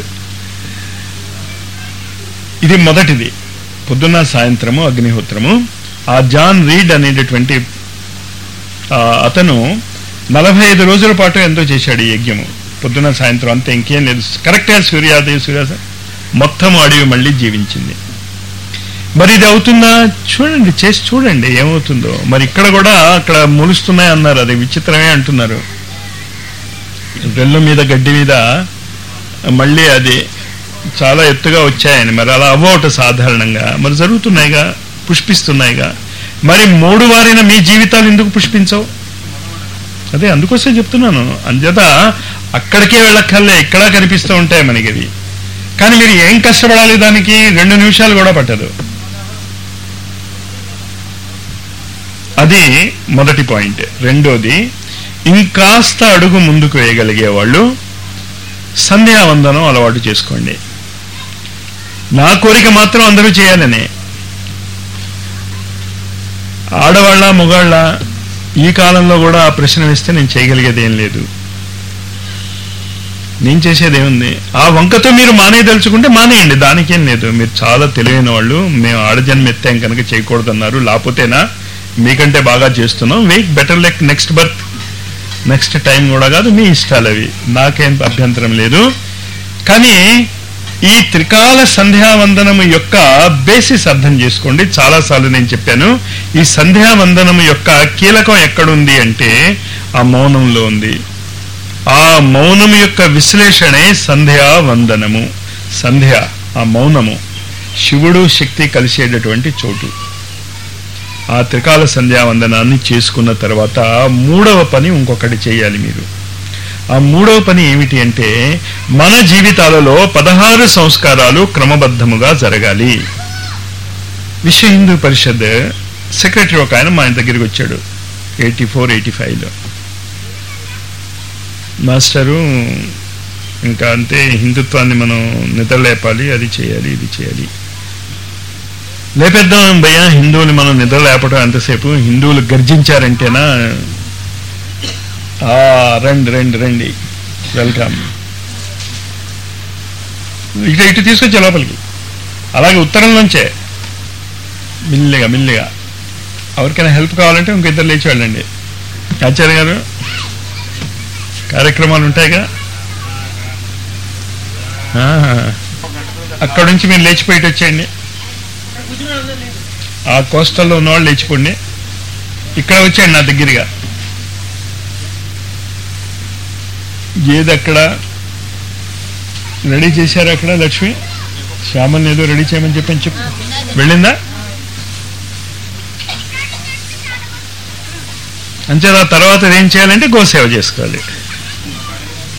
ఇది మొదటిది పొద్దున్న సాయంత్రము అగ్నిహోత్రము ఆ జాన్ రీడ్ అనేటటువంటి ఆ, అతను నలభై ఐదు రోజుల పాటు ఎంతో చేశాడు ఈ యజ్ఞము పొద్దున్న సాయంత్రం అంతే ఇంకేం లేదు కరెక్ట్గా సూర్యోదయ సూర్యాస మొత్తం అడవి మళ్ళీ జీవించింది మరి ఇది అవుతుందా చూడండి చేసి చూడండి ఏమవుతుందో మరి ఇక్కడ కూడా అక్కడ ములుస్తున్నాయి అన్నారు అది విచిత్రమే అంటున్నారు రెల్లు మీద గడ్డి మీద మళ్ళీ అది చాలా ఎత్తుగా వచ్చాయని మరి అలా అవ్వవట సాధారణంగా మరి జరుగుతున్నాయిగా పుష్పిస్తున్నాయిగా మరి మూడు వారిన మీ జీవితాలు ఎందుకు పుష్పించవు అదే అందుకోసం చెప్తున్నాను అంచేత అక్కడికే వెళ్ళక్కర్లే ఇక్కడ కనిపిస్తూ ఉంటాయి మనకి ఇది కానీ మీరు ఏం కష్టపడాలి దానికి రెండు నిమిషాలు కూడా పట్టదు అది మొదటి పాయింట్ రెండోది ఇంకాస్త అడుగు ముందుకు వేయగలిగే వాళ్ళు సంధ్యావందనం అలవాటు చేసుకోండి నా కోరిక మాత్రం అందరూ చేయాలని ఆడవాళ్ళ మగవాళ్ళ ఈ కాలంలో కూడా ఆ ప్రశ్న వేస్తే నేను చేయగలిగేది ఏం లేదు నేను చేసేది ఏముంది ఆ వంకతో మీరు మానేయదలుచుకుంటే మానేయండి దానికేం లేదు మీరు చాలా తెలివైన వాళ్ళు మేము ఆడజన్మ ఎత్తాం కనుక చేయకూడదన్నారు లేకపోతేనా మీకంటే బాగా చేస్తున్నాం వెయిట్ బెటర్ లెక్ నెక్స్ట్ బర్త్ నెక్స్ట్ టైం కూడా కాదు మీ ఇష్టాలు అవి నాకేం అభ్యంతరం లేదు కానీ ఈ త్రికాల సంధ్యావందనము యొక్క బేసిస్ అర్థం చేసుకోండి చాలాసార్లు నేను చెప్పాను ఈ సంధ్యావందనము యొక్క కీలకం ఎక్కడుంది అంటే ఆ మౌనంలో ఉంది ఆ మౌనము యొక్క విశ్లేషణే సంధ్యావందనము సంధ్య ఆ మౌనము శివుడు శక్తి కలిసేటటువంటి చోటు ఆ త్రికాల సంధ్యావందనాన్ని చేసుకున్న తర్వాత మూడవ పని ఇంకొకటి చేయాలి మీరు ఆ మూడవ పని ఏమిటి అంటే మన జీవితాలలో పదహారు సంస్కారాలు క్రమబద్ధముగా జరగాలి విశ్వ హిందూ పరిషత్ సెక్రటరీ ఒక ఆయన మా ఆయన దగ్గరికి వచ్చాడు ఎయిటీ ఫోర్ ఎయిటీ ఫైవ్లో మాస్టరు ఇంకా అంతే హిందుత్వాన్ని మనం నిద్రలేపాలి అది చేయాలి ఇది చేయాలి లేపేద్దాం భయ్యా హిందువులు మనం నిద్ర లేపడం ఎంతసేపు హిందువులు గర్జించారంటేనా ఆ, రండి రండి రండి వెల్కమ్ ఇటు ఇటు తీసుకొచ్చే లోపలికి అలాగే ఉత్తరం నుంచే మిల్లిగా మిల్లిగా ఎవరికైనా హెల్ప్ కావాలంటే ఇంక ఇద్దరు లేచి వెళ్ళండి ఆచార్య గారు కార్యక్రమాలు ఉంటాయిగా ఆ, అక్కడ నుంచి మీరు లేచిపోయి వచ్చేయండి ఆ కోస్టల్లో ఉన్నవాళ్ళు లేచిపోండి ఇక్కడ వచ్చేయండి నా దగ్గరగా ఏది అక్కడ రెడీ చేశారు అక్కడ లక్ష్మి శ్యామన్ ఏదో రెడీ చేయమని చెప్పని చెప్పు వెళ్ళిందా అంతే ఆ తర్వాత ఏం చేయాలంటే గోసేవ చేసుకోవాలి